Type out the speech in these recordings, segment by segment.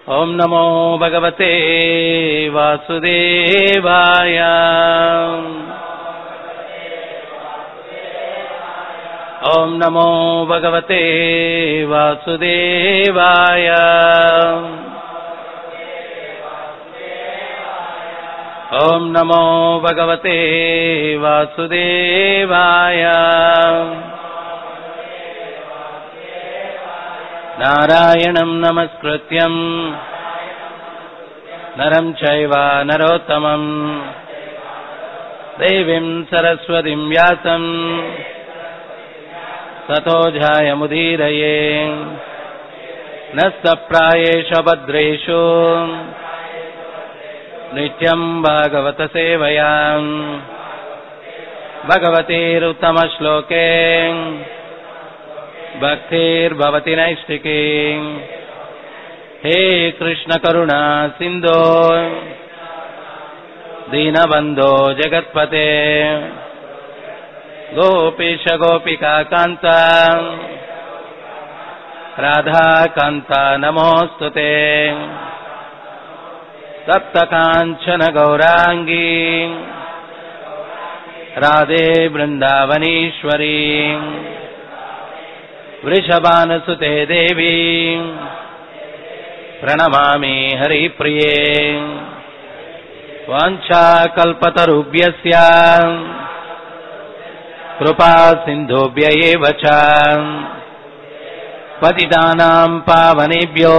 ॐ नमो भगवते वासुदेवाय ॐ नमो भगवते वासुदेवाय ॐ नमो भगवते वासुदेवाय नारायणम् नमस्कृत्यम् नरम् चैव नरोत्तमम् देवीम् सरस्वतीम् व्यासम् ततो ध्यायमुदीरये नस्तप्रायेष भद्रेषु नित्यम् भागवतसेवयाम् भगवतीरुत्तमश्लोके भक्तिर्भवति नैष्टिकी हे कृष्णकरुणा सिन्धो दीनबन्धो जगत्पते गोपीश गोपिका कान्ता राधाकान्ता नमोऽस्तु ते सप्तकाञ्चन गौराङ्गी राधे वृन्दावनीश्वरी वृषभानुसुते देवी प्रणमामि हरिप्रिये वाञ्छाकल्पतरुभ्यस्य कृपा सिन्धुभ्य एव च पतितानाम् पावनेभ्यो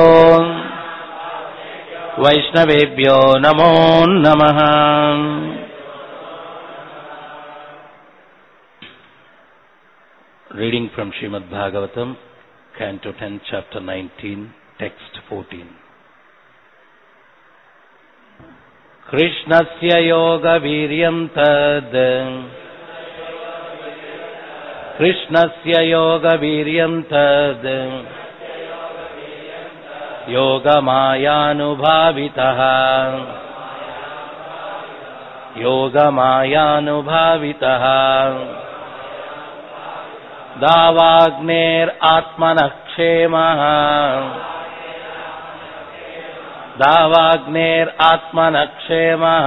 वैष्णवेभ्यो नमो नमः Reading from Srimad Bhagavatam, Canto 10, Chapter 19, Text 14. कृष्णस्य योगवीर्यम् तद् कृष्णस्य योगवीर्यम् तद् योगमायानुभावितः योगमायानुभावितः दावाग्नेरात्मनः क्षेमः दावाग्नेरात्मनः क्षेमः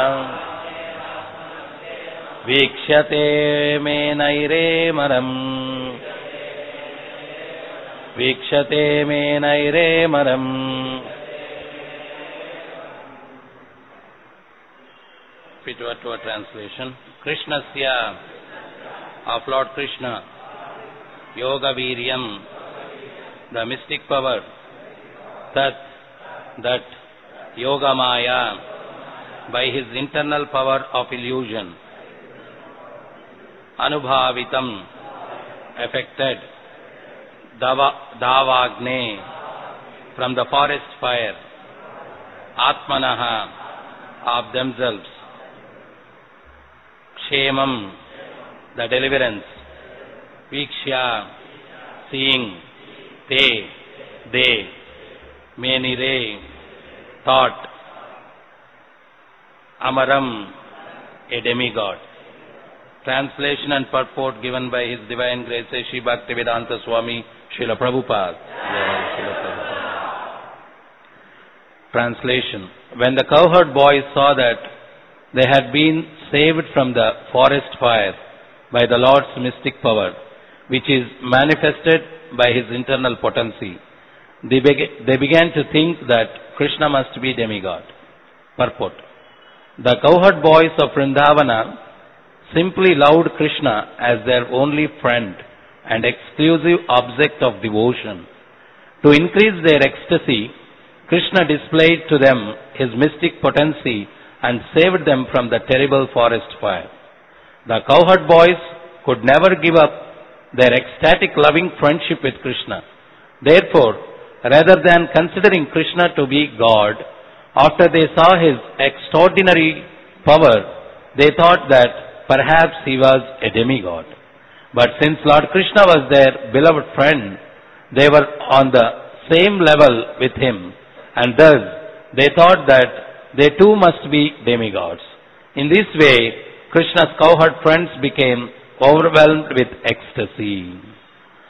वीक्ष्यते मे नैरेमरम् वीक्षते मे नैरेमरम् Fit to a translation. Krishnasya of Lord Krishna, Yoga Viryam, the mystic power, that, that Yoga Maya, by his internal power of illusion, Anubhavitam, affected, Dava, Davagne, from the forest fire, Atmanaha, of themselves, Kshemam, the deliverance, Vikshya, seeing, Te, they, Menire, thought, Amaram, a demigod. Translation and purport given by His Divine Grace Sri Bhaktivedanta Swami Srila Prabhupada. Translation When the cowherd boys saw that they had been saved from the forest fire by the Lord's mystic power, which is manifested by his internal potency, they, beg- they began to think that Krishna must be demigod. Purport The cowherd boys of Vrindavana simply loved Krishna as their only friend and exclusive object of devotion. To increase their ecstasy, Krishna displayed to them his mystic potency and saved them from the terrible forest fire. The cowherd boys could never give up their ecstatic loving friendship with Krishna. Therefore, rather than considering Krishna to be God, after they saw his extraordinary power, they thought that perhaps he was a demigod. But since Lord Krishna was their beloved friend, they were on the same level with him, and thus they thought that they too must be demigods. In this way, Krishna's cowherd friends became overwhelmed with ecstasy.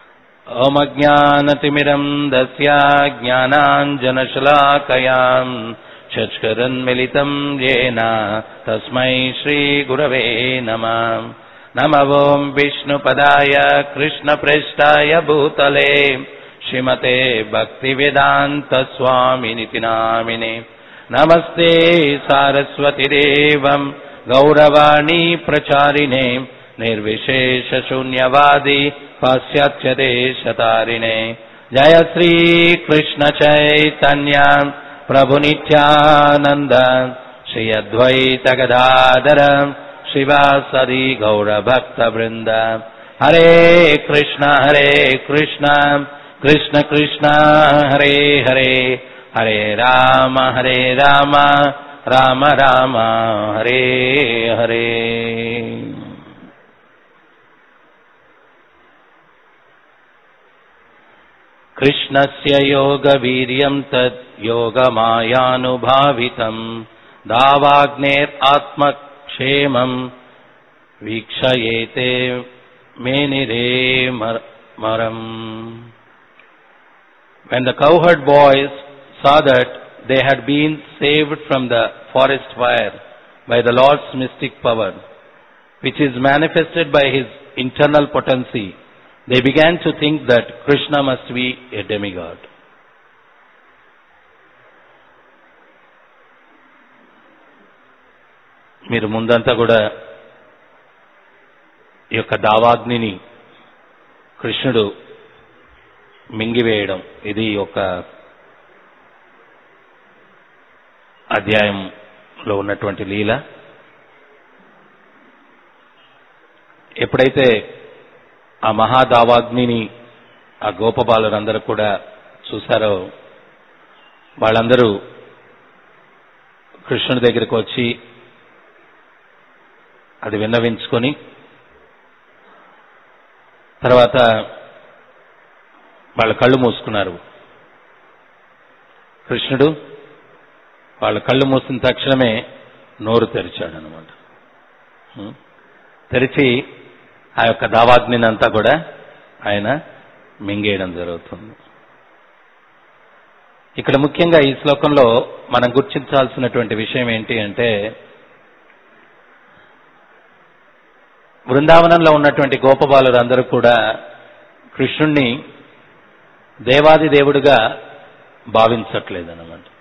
ओमज्ञानतिमिरम् दस्य ज्ञानाञ्जनशलाकयाम् चष्करन्मिलितम् येन तस्मै श्रीगुरवे नमः नम ॐ विष्णुपदाय कृष्णप्रेष्ठाय भूतले श्रीमते भक्तिवेदान्तस्वामिनिति नामिने नमस्ते सारस्वतिदेवम् गौरवाणी प्रचारिणे निर्विशेषशून्यवादी पाश्चात्यदेशतारिणे जय श्रीकृष्णचैतन्य प्रभुनित्यानन्द श्री अद्वैतगदाधर शिवासदि गौरभक्तवृन्द हरे कृष्ण हरे कृष्ण कृष्ण कृष्ण हरे हरे हरे राम हरे राम राम राम हरे हरे कृष्णस्य योगवीर्यम् तत् योगमायानुभावितम् दावाग्नेरात्मक्षेमम् वीक्षयेते मेनिरे मरम् When the cowherd boys saw that they had been saved from the forest fire by the Lord's mystic power, which is manifested by his internal potency, they began to think that Krishna must be a demigod. మీరు ముందంతా కూడా ఈ యొక్క దావాగ్నిని కృష్ణుడు మింగివేయడం ఇది ఒక అధ్యాయంలో ఉన్నటువంటి లీల ఎప్పుడైతే ఆ మహాదావాగ్నిని ఆ గోపబాలురందరూ కూడా చూశారో వాళ్ళందరూ కృష్ణుడి దగ్గరికి వచ్చి అది విన్నవించుకొని తర్వాత వాళ్ళ కళ్ళు మూసుకున్నారు కృష్ణుడు వాళ్ళ కళ్ళు మూసిన తక్షణమే నోరు తెరిచాడు అనమాట తెరిచి ఆ యొక్క దావాగ్నిని అంతా కూడా ఆయన మింగేయడం జరుగుతుంది ఇక్కడ ముఖ్యంగా ఈ శ్లోకంలో మనం గుర్తించాల్సినటువంటి విషయం ఏంటి అంటే బృందావనంలో ఉన్నటువంటి గోపబాలురందరూ కూడా కృష్ణుణ్ణి దేవాది దేవుడుగా భావించట్లేదన్నమాట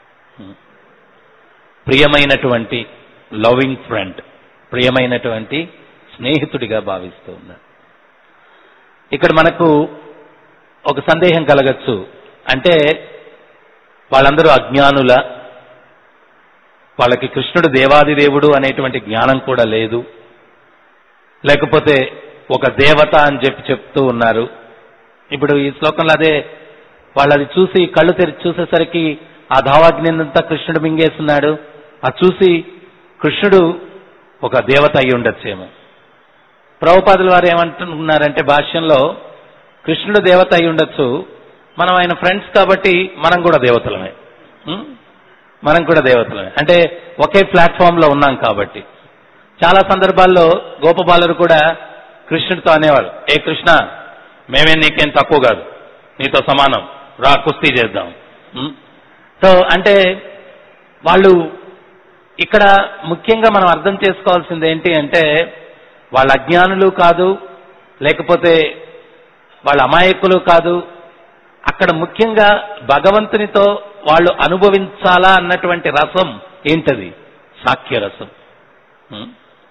ప్రియమైనటువంటి లవింగ్ ఫ్రెండ్ ప్రియమైనటువంటి స్నేహితుడిగా భావిస్తూ ఉన్నారు ఇక్కడ మనకు ఒక సందేహం కలగచ్చు అంటే వాళ్ళందరూ అజ్ఞానుల వాళ్ళకి కృష్ణుడు దేవాది దేవుడు అనేటువంటి జ్ఞానం కూడా లేదు లేకపోతే ఒక దేవత అని చెప్పి చెప్తూ ఉన్నారు ఇప్పుడు ఈ శ్లోకంలో అదే వాళ్ళు అది చూసి కళ్ళు తెరిచి చూసేసరికి ఆ దావాగ్నింతా కృష్ణుడు మింగేస్తున్నాడు అది చూసి కృష్ణుడు ఒక దేవత అయి ఉండొచ్చేమో ప్రభుపాదుల వారు ఏమంటున్నారంటే భాష్యంలో కృష్ణుడు దేవత అయి ఉండొచ్చు మనం ఆయన ఫ్రెండ్స్ కాబట్టి మనం కూడా దేవతలమే ఉం? మనం కూడా దేవతలమే అంటే ఒకే ప్లాట్ఫామ్ లో ఉన్నాం కాబట్టి చాలా సందర్భాల్లో గోపబాలురు కూడా కృష్ణుడితో అనేవారు ఏ కృష్ణ మేమే నీకేం తక్కువ కాదు నీతో సమానం రా కుస్తీ చేద్దాం ఉం? సో అంటే వాళ్ళు ఇక్కడ ముఖ్యంగా మనం అర్థం చేసుకోవాల్సింది ఏంటి అంటే వాళ్ళ అజ్ఞానులు కాదు లేకపోతే వాళ్ళ అమాయకులు కాదు అక్కడ ముఖ్యంగా భగవంతునితో వాళ్ళు అనుభవించాలా అన్నటువంటి రసం ఏంటది సాఖ్యరసం ఉం?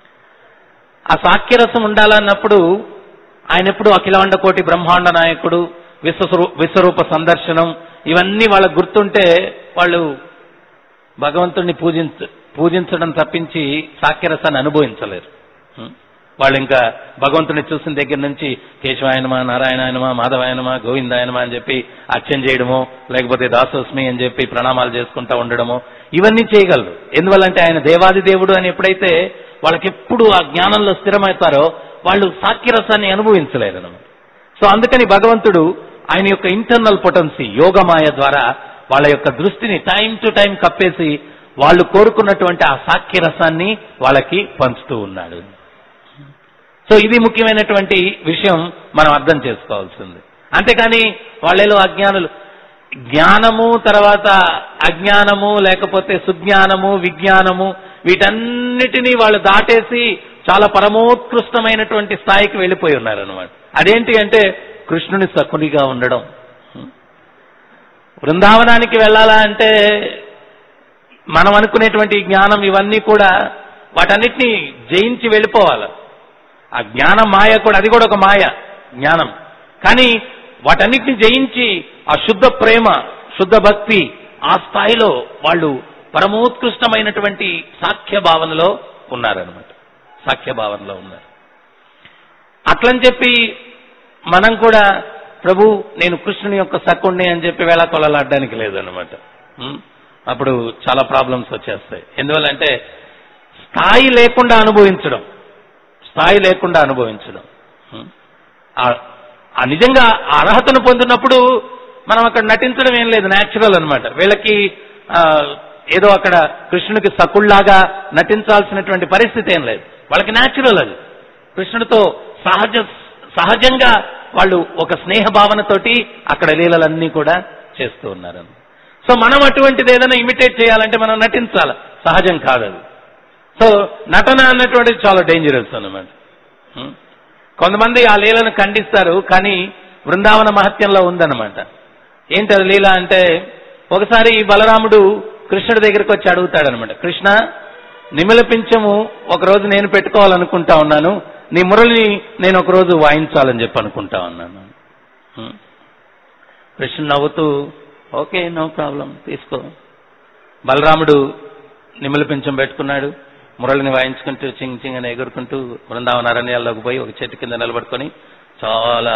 ఆ సాఖ్యరసం ఉండాలన్నప్పుడు ఆయన ఎప్పుడు అఖిలాండ కోటి బ్రహ్మాండ నాయకుడు విశ్వస్వరూ విశ్వరూప సందర్శనం ఇవన్నీ వాళ్ళకు గుర్తుంటే వాళ్ళు భగవంతుడిని పూజించ పూజించడం తప్పించి సాఖ్యరసాన్ని అనుభవించలేరు ఉం? వాళ్ళు ఇంకా భగవంతుని చూసిన దగ్గర నుంచి కేశవాయనమా నారాయణాయనమా మాధవాయనమా గోవిందాయనమా అని చెప్పి అర్చన చేయడమో లేకపోతే దాసోస్మి అని చెప్పి ప్రణామాలు చేసుకుంటా ఉండడమో ఇవన్నీ చేయగలరు ఎందువల్లంటే ఆయన దేవాది దేవుడు అని ఎప్పుడైతే వాళ్ళకి ఎప్పుడు ఆ జ్ఞానంలో స్థిరమవుతారో వాళ్ళు సాఖ్యరసాన్ని అనుభవించలేరు అన్నమాట సో అందుకని భగవంతుడు ఆయన యొక్క ఇంటర్నల్ పొటెన్సీ యోగమాయ ద్వారా వాళ్ళ యొక్క దృష్టిని టైం టు టైం కప్పేసి వాళ్ళు కోరుకున్నటువంటి ఆ సాఖ్యరసాన్ని వాళ్ళకి పంచుతూ ఉన్నాడు సో ఇది ముఖ్యమైనటువంటి విషయం మనం అర్థం చేసుకోవాల్సింది అంతేకాని వాళ్ళేలో అజ్ఞానులు జ్ఞానము తర్వాత అజ్ఞానము లేకపోతే సుజ్ఞానము విజ్ఞానము వీటన్నిటినీ వాళ్ళు దాటేసి చాలా పరమోత్కృష్టమైనటువంటి స్థాయికి వెళ్ళిపోయి ఉన్నారనమాట అదేంటి అంటే కృష్ణుని సకునిగా ఉండడం బృందావనానికి వెళ్ళాలా అంటే మనం అనుకునేటువంటి జ్ఞానం ఇవన్నీ కూడా వాటన్నిటినీ జయించి వెళ్ళిపోవాలి ఆ జ్ఞానం మాయ కూడా అది కూడా ఒక మాయ జ్ఞానం కానీ వాటన్నిటిని జయించి ఆ శుద్ధ ప్రేమ శుద్ధ భక్తి ఆ స్థాయిలో వాళ్ళు పరమోత్కృష్టమైనటువంటి సాఖ్య భావనలో ఉన్నారనమాట సాఖ్య భావనలో ఉన్నారు అట్లని చెప్పి మనం కూడా ప్రభు నేను కృష్ణుని యొక్క సక్కుణ్ణి అని చెప్పి వేళ కొలలాడడానికి లేదనమాట ఉం? అప్పుడు చాలా ప్రాబ్లమ్స్ వచ్చేస్తాయి ఎందువల్లంటే స్థాయి లేకుండా అనుభవించడం స్థాయి లేకుండా అనుభవించడం ఉం? ఆ- ఆ నిజంగా ఆ అర్హతను పొందినప్పుడు మనం అక్కడ నటించడం ఏం లేదు న్యాచురల్ అన్నమాట వీళ్ళకి ఆ, ఏదో అక్కడ కృష్ణుడికి సకుళ్లాగా నటించాల్సినటువంటి పరిస్థితి ఏం లేదు వాళ్ళకి న్యాచురల్ అది కృష్ణుడితో సహజ సహజంగా వాళ్ళు ఒక స్నేహ భావనతోటి అక్కడ లీలలన్నీ కూడా చేస్తూ ఉన్నారు సో మనం అటువంటిది ఏదైనా ఇమిటేట్ చేయాలంటే మనం నటించాలి సహజం కాదు అది సో నటన అన్నటువంటిది చాలా డేంజరస్ అన్నమాట ఉం? కొంతమంది ఆ లీలను ఖండిస్తారు కానీ బృందావన మహత్యంలో ఉందన్నమాట ఏంటి అది లీల అంటే ఒకసారి బలరాముడు కృష్ణుడి దగ్గరికి వచ్చి అడుగుతాడనమాట కృష్ణ నిమలపించము ఒకరోజు నేను పెట్టుకోవాలనుకుంటా ఉన్నాను నీ మురళిని నేను ఒకరోజు వాయించాలని చెప్పి అనుకుంటా ఉన్నాను ఉం? కృష్ణుడు నవ్వుతూ ఓకే నో ప్రాబ్లం తీసుకో బలరాముడు నిమలపించం పెట్టుకున్నాడు మురళిని వాయించుకుంటూ చింగ్ చింగ్ అని ఎగురుకుంటూ బృందావన అరణ్యాల్లోకి పోయి ఒక చెట్టు కింద నిలబడుకొని చాలా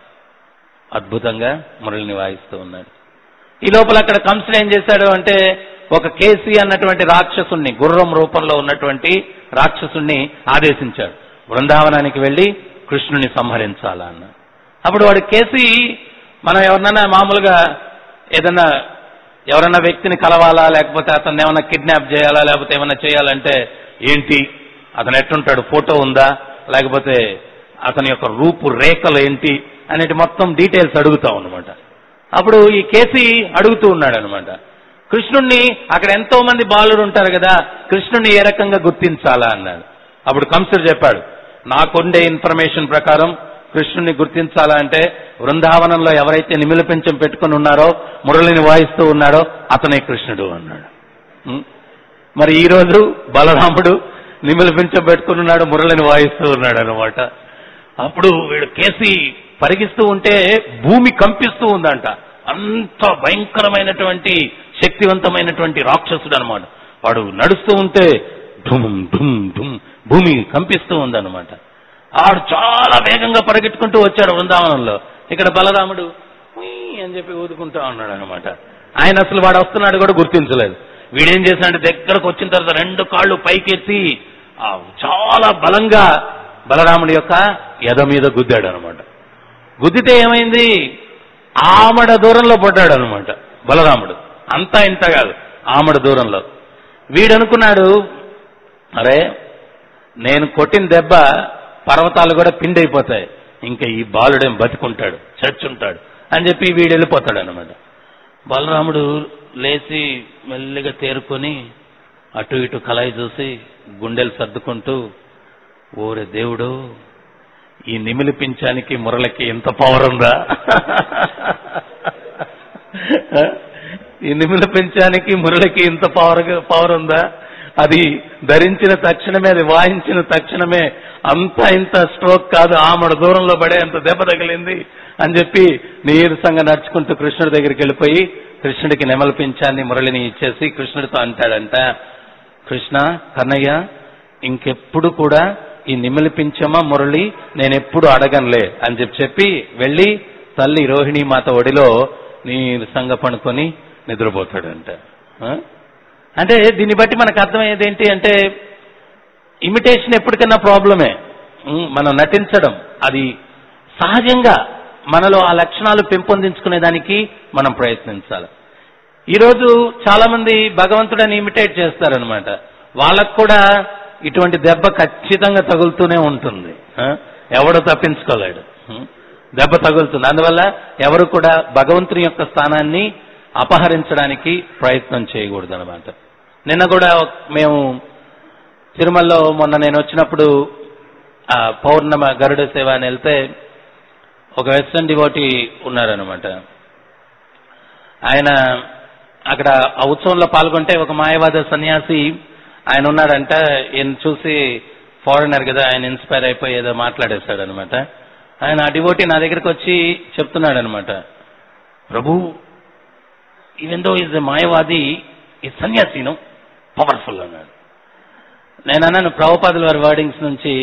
అద్భుతంగా మురళిని వాయిస్తూ ఉన్నాడు ఈ లోపల అక్కడ కంసుడు ఏం చేశాడు అంటే ఒక కేసి అన్నటువంటి రాక్షసుణ్ణి గుర్రం రూపంలో ఉన్నటువంటి రాక్షసుణ్ణి ఆదేశించాడు బృందావనానికి వెళ్లి కృష్ణుని సంహరించాలా అన్న అప్పుడు వాడు కేసి మనం ఎవరినైనా మామూలుగా ఏదైనా ఎవరన్నా వ్యక్తిని కలవాలా లేకపోతే అతన్ని ఏమైనా కిడ్నాప్ చేయాలా లేకపోతే ఏమైనా చేయాలంటే ఏంటి అతను ఎట్టుంటాడు ఫోటో ఉందా లేకపోతే అతని యొక్క రూపు రేఖలు ఏంటి అనేటి మొత్తం డీటెయిల్స్ అడుగుతాం అనమాట అప్పుడు ఈ కేసి అడుగుతూ ఉన్నాడు అనమాట కృష్ణుణ్ణి అక్కడ ఎంతో మంది బాలురు ఉంటారు కదా కృష్ణుణ్ణి ఏ రకంగా గుర్తించాలా అన్నాడు అప్పుడు కంసుడు చెప్పాడు నాకుండే ఇన్ఫర్మేషన్ ప్రకారం కృష్ణుణ్ణి గుర్తించాలా అంటే బృందావనంలో ఎవరైతే నిమిలపించం పెట్టుకుని ఉన్నారో మురళిని వాయిస్తూ ఉన్నాడో అతనే కృష్ణుడు అన్నాడు ఉం? మరి ఈ రోజు బలరాముడు నిమిలపించం పెట్టుకుని ఉన్నాడు మురళిని వాయిస్తూ ఉన్నాడు అనమాట అప్పుడు వీడు కేసి పరిగిస్తూ ఉంటే భూమి కంపిస్తూ ఉందంట అంత భయంకరమైనటువంటి శక్తివంతమైనటువంటి రాక్షసుడు అనమాట వాడు నడుస్తూ ఉంటే ఢుమ్ ఢుమ్ ఢుమ్ భూమి కంపిస్తూ ఉందన్నమాట ఆడు చాలా వేగంగా పరిగెట్టుకుంటూ వచ్చాడు బృందావనంలో ఇక్కడ బలరాముడు "ఉయ్" అని చెప్పి ఊదుకుంటా ఉన్నాడు అనమాట ఆయన అసలు వాడు వస్తున్నాడు కూడా గుర్తించలేదు వీడేం చేశాడంటే దగ్గరకు వచ్చిన తర్వాత రెండు కాళ్ళు పైకెత్తి ఆ చాలా బలంగా బలరాముడి యొక్క ఎద మీద గుద్దాడు అనమాట గుద్దితే ఏమైంది ఆమడ దూరంలో పడ్డాడు అనమాట బలరాముడు అంతా ఇంత కాదు ఆమడ దూరంలో వీడనుకున్నాడు అరే నేను కొట్టిన దెబ్బ పర్వతాలు కూడా పిండైపోతాయి ఇంకా ఈ బాలుడేం బతికుంటాడు చచ్చుంటాడు అని చెప్పి వీడు వెళ్ళిపోతాడు అనమాట బలరాముడు లేచి మెల్లిగా తేరుకొని అటు ఇటు కలాయి చూసి గుండెలు సర్దుకుంటూ ఓరే దేవుడు ఈ నిమిలిపించానికి మురళకి ఎంత పవర్ ఉందా ఈ నిమిలి పెంచానికి మురళికి ఇంత పవర్ పవర్ ఉందా అది ధరించిన తక్షణమే అది వాయించిన తక్షణమే అంత ఇంత స్ట్రోక్ కాదు ఆమడ దూరంలో పడే అంత దెబ్బ తగిలింది అని చెప్పి నీరసంగా నడుచుకుంటూ కృష్ణుడి దగ్గరికి వెళ్ళిపోయి కృష్ణుడికి నెమలి పింఛాన్ని మురళిని ఇచ్చేసి కృష్ణుడితో అంటాడంట కృష్ణ కన్నయ్య ఇంకెప్పుడు కూడా ఈ నిమిలి పించమా మురళి నేనెప్పుడు అడగనులే అని చెప్పి చెప్పి వెళ్ళి తల్లి రోహిణీ మాత ఒడిలో నీరసంగా పడుకొని నిద్రపోతాడంట ఆ? అంటే దీన్ని బట్టి మనకు అర్థమయ్యేది ఏంటి అంటే ఇమిటేషన్ ఎప్పటికైనా ప్రాబ్లమే ఉం, మనం నటించడం అది సహజంగా మనలో ఆ లక్షణాలు పెంపొందించుకునేదానికి మనం ప్రయత్నించాలి ఈరోజు చాలా మంది భగవంతుడని ఇమిటేట్ చేస్తారనమాట వాళ్ళకు కూడా ఇటువంటి దెబ్బ ఖచ్చితంగా తగులుతూనే ఉంటుంది ఆ? ఎవడు తప్పించుకోలేడు ఉం? దెబ్బ తగులుతుంది అందువల్ల ఎవరు కూడా భగవంతుని యొక్క స్థానాన్ని అపహరించడానికి ప్రయత్నం చేయకూడదు అనమాట నిన్న కూడా ఒక- మేము తిరుమలలో మొన్న నేను వచ్చినప్పుడు ఆ పౌర్ణమ గరుడ సేవ అని వెళ్తే ఒక వెస్టర్న్ డివోటీ ఉన్నారనమాట ఆయన అక్కడ ఆ ఉత్సవంలో పాల్గొంటే ఒక మాయవాద సన్యాసి ఆయన ఉన్నాడంట ఈయన చూసి ఫారినర్ కదా ఆయన ఇన్స్పైర్ అయిపోయి ఏదో మాట్లాడేశాడు అనమాట ఆయన ఆ డివోటీ నా దగ్గరికి వచ్చి చెప్తున్నాడు అనమాట ప్రభు ఈవెన్ దో ఈజ్ మాయవాది ఈ సన్యాసిను పవర్ఫుల్ అన్నాడు నేను అన్నాను ప్రభుపాదుల వారి వర్డింగ్స్ నుంచి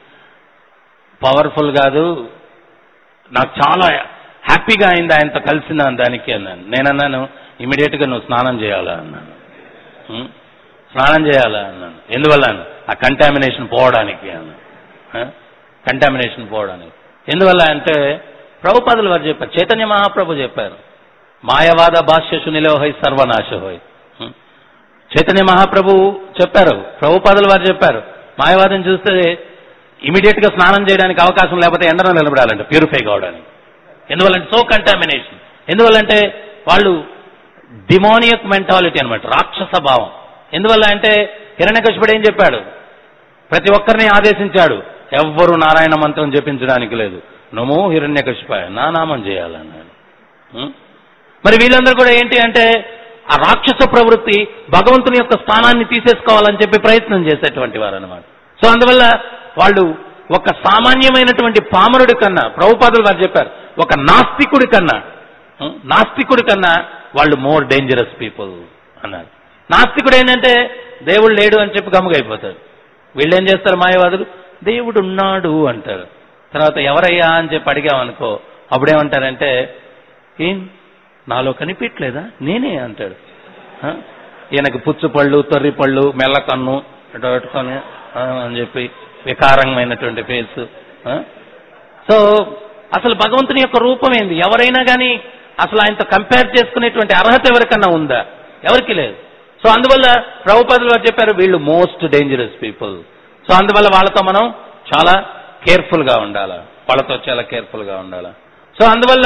పవర్ఫుల్ కాదు నాకు చాలా హ్యాపీగా అయింది ఆయనతో కలిసిన దానికి అన్నాను నేను అన్నాను ఇమీడియట్ గా నువ్వు స్నానం చేయాలా అన్నాను ఉం? స్నానం చేయాలా అన్నాను ఎందువల్ల అన్నాను? ఆ కంటామినేషన్ పోవడానికి అన్నాను కంటామినేషన్ పోవడానికి ఎందువల్ల అంటే ప్రభుపాదులు వారు చెప్పారు చైతన్య మహాప్రభు చెప్పారు మాయవాద భాష్య సునిలోహై సర్వనాశహోయ్ ఉం? చైతన్య మహాప్రభు చెప్పారు ప్రభుపాదులు వారు చెప్పారు మాయవాదం చూస్తే ఇమీడియట్ గా స్నానం చేయడానికి అవకాశం లేకపోతే ఎండలో నిలబడాలంట ప్యూరిఫై కావడానికి ఎందువల్లంటే సో కంటామినేషన్ ఎందువల్లంటే వాళ్ళు డిమోనియక్ మెంటాలిటీ అన్నమాట రాక్షస భావం ఎందువల్ల అంటే హిరణ్యకశిపుడు ఏం చెప్పాడు ప్రతి ఒక్కరిని ఆదేశించాడు ఎవ్వరు నారాయణ మంత్రం జపించడానికి లేదు నమో హిరణ్యకశిపాయ నా నామం చేయాలన్నాడు ఉం? మరి వీళ్ళందరూ కూడా ఏంటి అంటే ఆ రాక్షస ప్రవృత్తి భగవంతుని యొక్క స్థానాన్ని తీసేసుకోవాలని చెప్పి ప్రయత్నం చేసేటువంటి వారు అనమాట సో అందువల్ల వాళ్ళు ఒక సామాన్యమైనటువంటి పామరుడి కన్నా ప్రభుపాదులు వారు చెప్పారు ఒక నాస్తికుడి కన్నా ఉం, నాస్తికుడి కన్నా వాళ్ళు మోర్ డేంజరస్ పీపుల్ అన్నారు నాస్తికుడు ఏంటంటే దేవుడు లేడు అని చెప్పి గమ్ముగైపోతాడు వీళ్ళు ఏం చేస్తారు మాయవాదులు దేవుడు ఉన్నాడు అంటారు తర్వాత ఎవరయ్యా అని చెప్పి అడిగామనుకో అప్పుడేమంటారంటే ఏం నాలో కనిపించలేదా నేనే అంటాడు ఆ? ఈయనకు పుచ్చు పళ్ళు తొర్రి పళ్ళు మెల్లకన్ను ఇటు పెట్టుకొని ఆ, అని చెప్పి వికారమైనటువంటి ఫేస్ సో అసలు భగవంతుని యొక్క రూపం ఏంది ఎవరైనా కానీ అసలు ఆయనతో కంపేర్ చేసుకునేటువంటి అర్హత ఎవరికన్నా ఉందా ఎవరికి లేదు సో అందువల్ల ప్రభుపదులు వారు చెప్పారు వీళ్ళు మోస్ట్ డేంజరస్ పీపుల్ సో అందువల్ల వాళ్ళతో మనం చాలా కేర్ఫుల్ గా ఉండాలా వాళ్ళతో చాలా కేర్ఫుల్ గా ఉండాలా సో అందువల్ల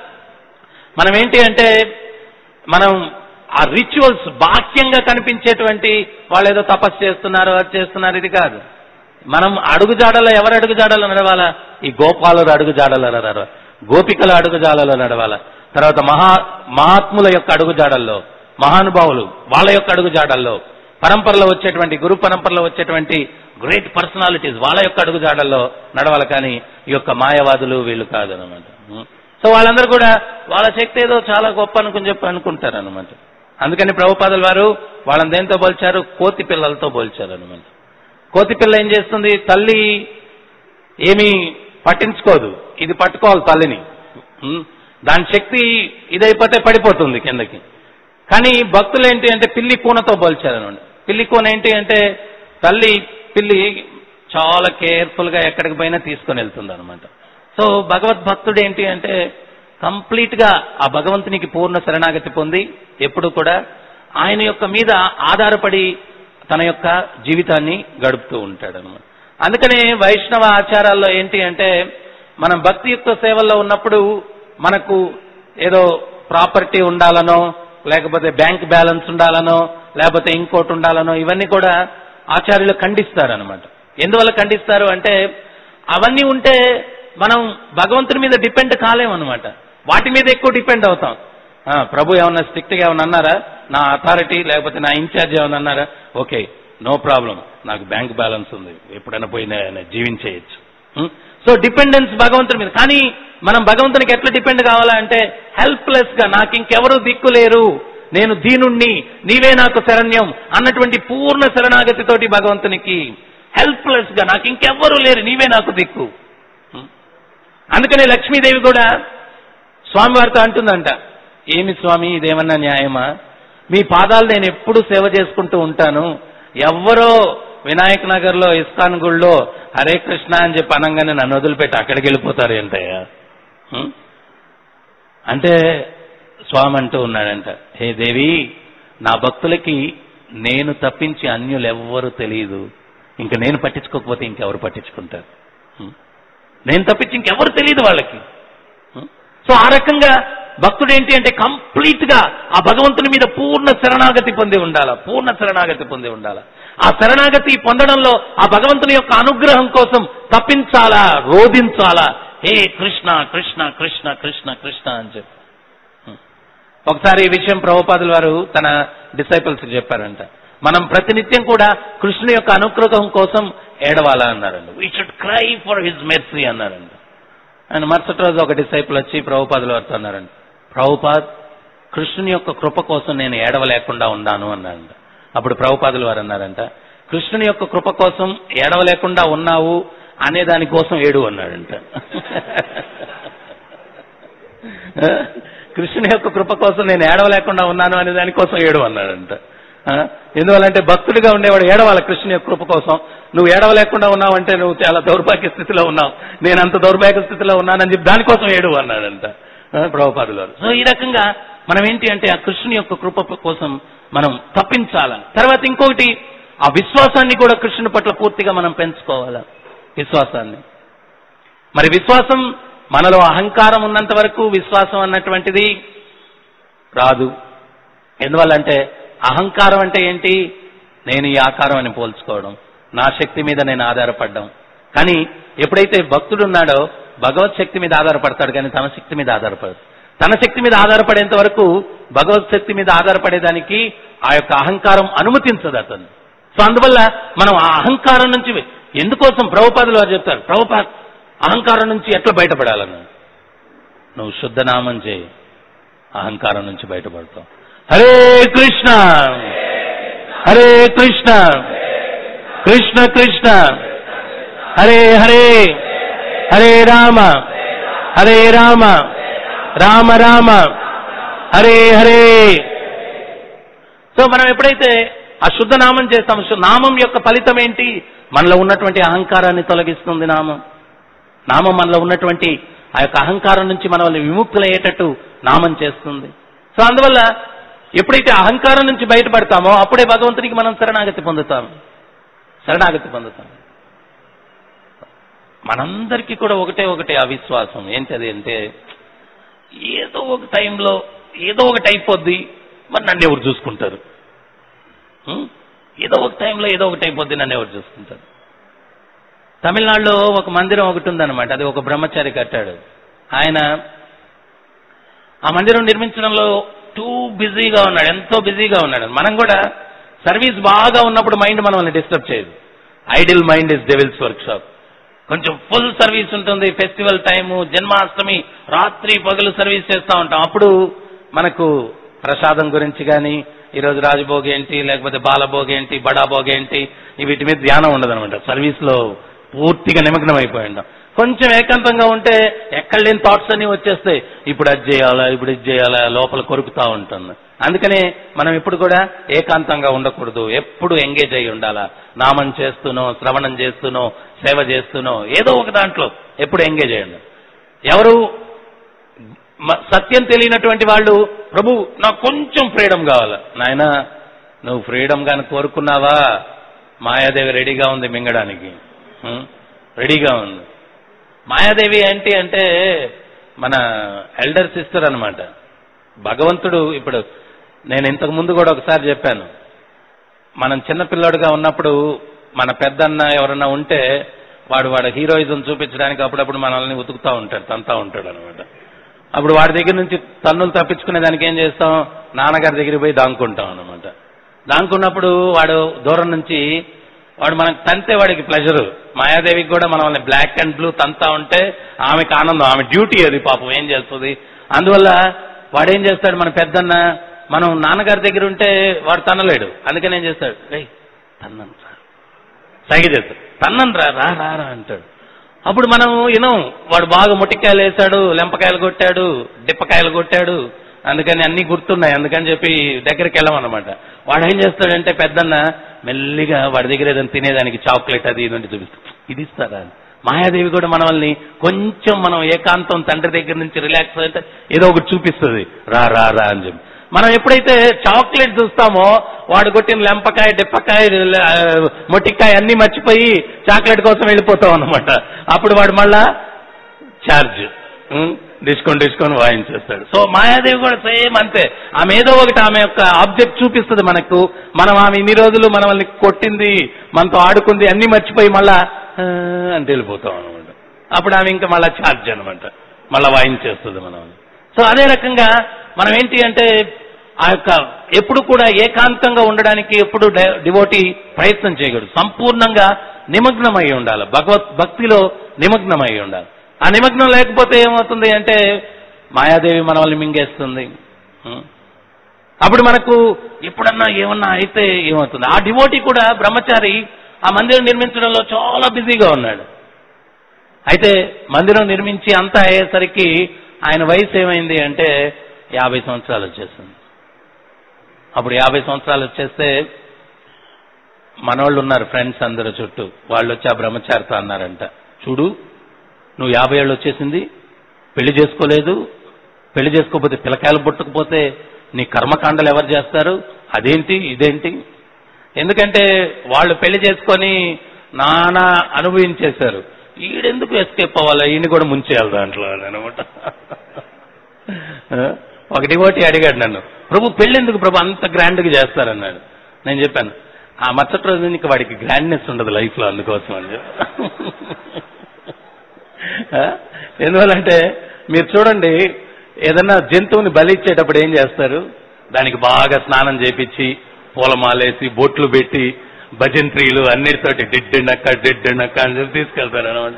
మనం ఏంటి అంటే మనం ఆ రిచువల్స్ బాహ్యంగా కనిపించేటువంటి వాళ్ళు ఏదో తపస్సు చేస్తున్నారు అది చేస్తున్నారు ఇది కాదు మనం అడుగు జాడలో ఎవరు అడుగు జాడలో నడవాలా ఈ గోపాలుడు అడుగు జాడలో నడవాలా గోపికల అడుగు జాడలో నడవాలా తర్వాత మహా మహాత్ముల యొక్క అడుగు జాడల్లో మహానుభావులు వాళ్ళ యొక్క అడుగు జాడల్లో పరంపరలో వచ్చేటువంటి గురు పరంపరలో వచ్చేటువంటి గ్రేట్ పర్సనాలిటీస్ వాళ్ళ యొక్క అడుగు జాడల్లో నడవాలి కానీ ఈ యొక్క మాయవాదులు వీళ్ళు కాదనమాట సో వాళ్ళందరూ కూడా వాళ్ళ శక్తి ఏదో చాలా గొప్ప అనుకుని చెప్పి అనుకుంటారు అనమాట అందుకని ప్రభుపాదుల వారు వాళ్ళని దేంతో పోల్చారు కోతి పిల్లలతో పోల్చారు అనమాట కోతి పిల్ల ఏం చేస్తుంది తల్లి ఏమీ పట్టించుకోదు ఇది పట్టుకోవాలి తల్లిని ఉం? దాని శక్తి ఇదైపోతే పడిపోతుంది కిందకి కానీ భక్తులు ఏంటి అంటే పిల్లి కూనతో పోల్చారనమాట పిల్లి కూన ఏంటి అంటే తల్లి పిల్లి చాలా కేర్ఫుల్ గా ఎక్కడికి పోయినా తీసుకొని వెళ్తుంది అనమాట సో భగవద్భక్తుడు ఏంటి అంటే కంప్లీట్ గా ఆ భగవంతునికి పూర్ణ శరణాగతి పొంది ఎప్పుడు కూడా ఆయన యొక్క మీద ఆధారపడి తన యొక్క జీవితాన్ని గడుపుతూ ఉంటాడు అనమాట అందుకనే వైష్ణవ ఆచారాల్లో ఏంటి అంటే మనం భక్తియుక్త సేవల్లో ఉన్నప్పుడు మనకు ఏదో ప్రాపర్టీ ఉండాలనో లేకపోతే బ్యాంక్ బ్యాలెన్స్ ఉండాలనో లేకపోతే ఇంకోటి ఉండాలనో ఇవన్నీ కూడా ఆచార్యులు ఖండిస్తారనమాట ఎందువల్ల ఖండిస్తారు అంటే అవన్నీ ఉంటే మనం భగవంతుని మీద డిపెండ్ కాలేమన్నమాట వాటి మీద ఎక్కువ డిపెండ్ అవుతాం ఆ, ప్రభు ఏమన్నా స్ట్రిక్ట్ గా ఏమన్నా అన్నారా నా అథారిటీ లేకపోతే నా ఇన్ఛార్జ్ ఏమన్నా అన్నారా ఓకే నో ప్రాబ్లం నాకు బ్యాంక్ బ్యాలెన్స్ ఉంది ఎప్పుడైనా పోయి నే- జీవించేయచ్చు ఉం? సో డిపెండెన్స్ భగవంతుని మీద కానీ మనం భగవంతునికి ఎట్లా డిపెండ్ కావాలా అంటే హెల్ప్లెస్ గా నాకు ఇంకెవరు దిక్కు లేరు నేను దీనుణ్ణి నీవే నాకు శరణ్యం అన్నటువంటి పూర్ణ శరణాగతితోటి భగవంతునికి హెల్ప్లెస్ గా నాకు ఇంకెవ్వరూ లేరు నీవే నాకు దిక్కు ఉం? అందుకనే లక్ష్మీదేవి కూడా స్వామివారితో అంటుందంట ఏమి స్వామి ఇదేమన్నా న్యాయమా మీ పాదాలు నేను ఎప్పుడు సేవ చేసుకుంటూ ఉంటాను ఎవ్వరో వినాయక్ నగర్ లో ఇస్కాన్ గుళ్ళో హరే కృష్ణ అని చెప్పి అనగానే నన్ను వదిలిపెట్టి అక్కడికి వెళ్ళిపోతారు ఏంటయ్యా హ్మ్? అంటే స్వామి అంటూ ఉన్నాడంట హే దేవి నా భక్తులకి నేను తప్పించి అన్యులు ఎవ్వరు తెలియదు ఇంకా నేను పట్టించుకోకపోతే ఇంకెవరు పట్టించుకుంటారు హ్మ్? నేను తప్పించి ఇంకెవరు తెలియదు వాళ్ళకి సో ఆ రకంగా భక్తుడు ఏంటి అంటే కంప్లీట్ గా ఆ భగవంతుని మీద పూర్ణ శరణాగతి పొంది ఉండాలా పూర్ణ శరణాగతి పొంది ఉండాలా ఆ శరణాగతి పొందడంలో ఆ భగవంతుని యొక్క అనుగ్రహం కోసం తప్పించాలా రోధించాలా హే కృష్ణ కృష్ణ కృష్ణ కృష్ణ కృష్ణ అని చెప్పి ఒకసారి ఈ విషయం ప్రభుపాదుల వారు తన డిసైపుల్స్ చెప్పారంట మనం ప్రతినిత్యం కూడా కృష్ణుని యొక్క అనుగ్రహం కోసం ఏడవాలా అన్నారండి we should cry for his mercy అన్నారండి ఆయన మరుసటి రోజు ఒక డిసైపుల్ వచ్చి ప్రభుపాదుల వారితో అన్నారండి ప్రభుపాద్ కృష్ణుని యొక్క కృప కోసం నేను ఏడవలేకుండా ఉన్నాను అన్నారంట అప్పుడు ప్రభుపాదుల వారు అన్నారంట కృష్ణుని యొక్క కృప కోసం ఏడవలేకుండా ఉన్నావు అనే దానికోసం ఏడు అన్నాడంట కృష్ణుని యొక్క కృప కోసం నేను ఏడవలేకుండా ఉన్నాను అనే దానికోసం ఏడు అన్నాడంట ఆ? ఎందువల్లంటే భక్తుడిగా ఉండేవాడు ఏడవాల కృష్ణుని యొక్క కృప కోసం నువ్వు ఏడవలేకుండా ఉన్నావంటే నువ్వు చాలా దౌర్భాగ్య స్థితిలో ఉన్నావు నేను అంత దౌర్భాగ్య స్థితిలో ఉన్నానని చెప్పి దానికోసం ఏడు అన్నాడంట ఆ, ప్రభుపాదులు వారు సో ఈ రకంగా మనం ఏంటి అంటే ఆ కృష్ణుని యొక్క కృప కోసం మనం తప్పించాల తర్వాత ఇంకొకటి ఆ విశ్వాసాన్ని కూడా కృష్ణుని పట్ల పూర్తిగా మనం పెంచుకోవాలా విశ్వాసాన్ని మరి విశ్వాసం మనలో అహంకారం ఉన్నంత వరకు విశ్వాసం అన్నటువంటిది రాదు ఎందువల్లంటే అహంకారం అంటే ఏంటి నేను ఈ ఆకారం అని పోల్చుకోవడం నా శక్తి మీద నేను ఆధారపడ్డం కానీ ఎప్పుడైతే భక్తుడు ఉన్నాడో భగవత్ శక్తి మీద ఆధారపడతాడు కానీ తన శక్తి మీద ఆధారపడదు తన శక్తి మీద ఆధారపడేంత వరకు భగవత్ శక్తి మీద ఆధారపడేదానికి ఆ యొక్క అహంకారం అనుమతించదు అతను సో అందువల్ల మనం ఆ అహంకారం నుంచి ఎందుకోసం ప్రభుపాదులు వారు చెప్తారు ప్రభుపాద్ అహంకారం నుంచి ఎట్లా బయటపడాలను నువ్వు శుద్ధనామం చేయి అహంకారం నుంచి బయటపడతావు హరే కృష్ణ హరే కృష్ణ కృష్ణ కృష్ణ హరే హరే హరే రామ హరే రామ రామ రామ హరే హరే సో మనం ఎప్పుడైతే ఆ శుద్ధ నామం చేస్తామో శు- నామం యొక్క ఫలితం ఏంటి మనలో ఉన్నటువంటి అహంకారాన్ని తొలగిస్తుంది నామం నామం మనలో ఉన్నటువంటి ఆ యొక్క అహంకారం నుంచి మనల్ని విముక్తులయ్యేటట్టు నామం చేస్తుంది సో అందువల్ల ఎప్పుడైతే అహంకారం నుంచి బయటపడతామో అప్పుడే భగవంతునికి మనం శరణాగతి పొందుతాం శరణాగతి పొందుతాం మనందరికీ కూడా ఒకటే ఒకటే ఆ విశ్వాసం ఏంటది అంటే ఏదో ఒక టైంలో ఏదో ఒకటి అయిపోద్ది మరి నన్ను ఎవరు చూసుకుంటారు ఉం? ఏదో ఒక టైంలో ఏదో ఒకటి అయిపోద్ది నన్ను ఎవరు చూసుకుంటారు తమిళనాడులో ఒక మందిరం ఒకటి ఉందన్నమాట అది ఒక బ్రహ్మచారి కట్టాడు ఆయన ఆ మందిరం నిర్మించడంలో టూ బిజీగా ఉన్నాడు ఎంతో బిజీగా ఉన్నాడు మనం కూడా సర్వీస్ బాగా ఉన్నప్పుడు మైండ్ మనల్ని డిస్టర్బ్ చేయదు idle mind is devil's workshop కొంచెం ఫుల్ సర్వీస్ ఉంటుంది ఫెస్టివల్ టైము జన్మాష్టమి రాత్రి పగలు సర్వీస్ చేస్తూ ఉంటాం అప్పుడు మనకు ప్రసాదం గురించి కానీ ఈరోజు రాజభోగి ఏంటి లేకపోతే బాలభోగి ఏంటి బడాభోగి ఏంటి ఈ వీటి మీద ధ్యానం ఉండదు అనమాట సర్వీస్ లో పూర్తిగా నిమగ్నం అయిపోయి ఉంటాం కొంచెం ఏకాంతంగా ఉంటే ఎక్కడ లేని థాట్స్ అన్ని వచ్చేస్తాయి ఇప్పుడు అది చేయాలా ఇప్పుడు ఇది చేయాలా లోపల కొరుకుతా ఉంటుంది అందుకనే మనం ఎప్పుడు కూడా ఏకాంతంగా ఉండకూడదు ఎప్పుడు ఎంగేజ్ అయి ఉండాలా నామం చేస్తూనో శ్రవణం చేస్తూనో సేవ చేస్తూనో ఏదో ఒక దాంట్లో ఎప్పుడు ఎంగేజ్ అయ్యండి ఎవరు మ- సత్యం తెలియనటువంటి వాళ్ళు ప్రభు నాకు కొంచెం ఫ్రీడమ్ కావాలి నాయన నువ్వు ఫ్రీడమ్ గాని కోరుకున్నావా మాయాదేవి రెడీగా ఉంది మింగడానికి ఉం? రెడీగా ఉంది మాయాదేవి ఏంటి అంటే మన ఎల్డర్ సిస్టర్ అన్నమాట భగవంతుడు ఇప్పుడు నేను ఇంతకు ముందు కూడా ఒకసారి చెప్పాను మనం చిన్నపిల్లాడుగా ఉన్నప్పుడు మన పెద్దన్న ఎవరన్నా ఉంటే వాడు వాడు హీరోయిజం చూపించడానికి అప్పుడప్పుడు మనల్ని ఉతుకుతా ఉంటాడు తంతా ఉంటాడు అనమాట అప్పుడు వాడి దగ్గర నుంచి తన్నులు తప్పించుకునే దానికి ఏం చేస్తాం నాన్నగారి దగ్గరికి పోయి దాంకుంటాం అనమాట దాంకున్నప్పుడు వాడు దూరం నుంచి వాడు మనకు తంతే వాడికి ప్లెజరు మాయాదేవికి కూడా మనల్ని బ్లాక్ అండ్ బ్లూ తంతా ఉంటే ఆమెకు ఆనందం ఆమె డ్యూటీ అది పాపం ఏం చేస్తుంది అందువల్ల వాడేం చేస్తాడు మన పెద్దన్న మనం నాన్నగారి దగ్గర ఉంటే వాడు తన్నలేడు అందుకని ఏం చేస్తాడు రేయ్ తన్నను రా సైగ చేస్తాడు తన్నను రా రా రా రా అంటాడు అప్పుడు మనం వినం వాడు బాగా ముట్టికాయలు వేశాడు లెంపకాయలు కొట్టాడు డిప్పకాయలు కొట్టాడు అందుకని అన్ని గుర్తున్నాయి అందుకని చెప్పి దగ్గరికి వెళ్ళమన్నమాట వాడు ఏం చేస్తాడంటే పెద్దన్న మెల్లిగా వాడి దగ్గర ఏదైనా తినేదానికి చాక్లెట్ అది ఇది ఉంటే చూపిస్తాడు ఇది ఇస్తారా అని. మాయాదేవి కూడా మనల్ని కొంచెం మనం ఏకాంతం తండ్రి దగ్గర నుంచి రిలాక్స్ అయితే ఏదో ఒకటి చూపిస్తుంది రా రా రా అని చెప్పి మనం ఎప్పుడైతే చాక్లెట్ చూస్తామో వాడు కొట్టిన లెంపకాయ డిప్పకాయ ఆ, మొట్టికాయ అన్ని మర్చిపోయి చాక్లెట్ కోసం వెళ్ళిపోతాం అనమాట అప్పుడు వాడు మళ్ళా ఛార్జ్ ఉం? డిస్కొని డిస్కొని వాయించేస్తాడు సో మాయాదేవి కూడా సేమ్ అంతే ఆమె ఏదో ఒకటి ఆమె యొక్క ఆబ్జెక్ట్ చూపిస్తుంది మనకు మనం ఆమె ఇన్ని రోజులు మనల్ని కొట్టింది మనతో ఆడుకుంది అన్ని మర్చిపోయి మళ్ళా "ఆ" అని వెళ్ళిపోతాం అనమాట అప్పుడు ఆమె ఇంకా మళ్ళా ఛార్జ్ అనమాట మళ్ళా వాయించేస్తుంది మనం సో అదే రకంగా మనం ఏంటి అంటే ఆ యొక్క ఎప్పుడు కూడా ఏకాంతంగా ఉండడానికి ఎప్పుడు డివోటి ప్రయత్నం చేయకూడదు సంపూర్ణంగా నిమగ్నమై ఉండాలి భగవత్ భక్తిలో నిమగ్నమై ఉండాలి ఆ నిమగ్నం లేకపోతే ఏమవుతుంది అంటే మాయాదేవి మనల్ని మింగేస్తుంది ఉం? అప్పుడు మనకు ఎప్పుడన్నా ఏమన్నా అయితే ఏమవుతుంది ఆ డివోటి కూడా బ్రహ్మచారి ఆ మందిరం నిర్మించడంలో చాలా బిజీగా ఉన్నాడు అయితే మందిరం నిర్మించి అంతా అయ్యేసరికి ఆయన వయసు ఏమైంది అంటే యాభై సంవత్సరాలు వచ్చేసింది అప్పుడు యాభై సంవత్సరాలు వచ్చేస్తే మనోళ్ళు ఉన్నారు ఫ్రెండ్స్ అందరు చుట్టూ వాళ్ళు వచ్చి ఆ బ్రహ్మచారితో అన్నారంట చూడు నువ్వు యాభై ఏళ్ళు వచ్చేసింది పెళ్లి చేసుకోలేదు పెళ్లి చేసుకోకపోతే పిల్లకాయలు పుట్టకపోతే నీ కర్మకాండలు ఎవరు చేస్తారు అదేంటి ఇదేంటి ఎందుకంటే వాళ్ళు పెళ్లి చేసుకొని నానా అనుభవించేశారు ఈడెందుకు ఎస్కేప్ అవ్వాలి ఈయన కూడా ముంచేయాలి దాంట్లో అనమాట ఒక డివోటి అడిగాడు నన్ను ప్రభు పెళ్ళెందుకు ప్రభు అంత గ్రాండ్గా చేస్తారన్నాడు నేను చెప్పాను ఆ మరుసటి రోజు నుంచి వాడికి గ్రాండ్నెస్ ఉండదు లైఫ్లో అందుకోసం అని చెప్పి ఆ? ఎందువల్లంటే మీరు చూడండి ఏదన్నా జంతువుని బలి ఇచ్చేటప్పుడు ఏం చేస్తారు దానికి బాగా స్నానం చేపించి పూలమాలేసి బొట్లు పెట్టి భజంత్రీలు అన్నిటితోటి డిడ్డు నక్క డిడ్డు నక్క అని చెప్పి తీసుకెళ్తారు అనమాట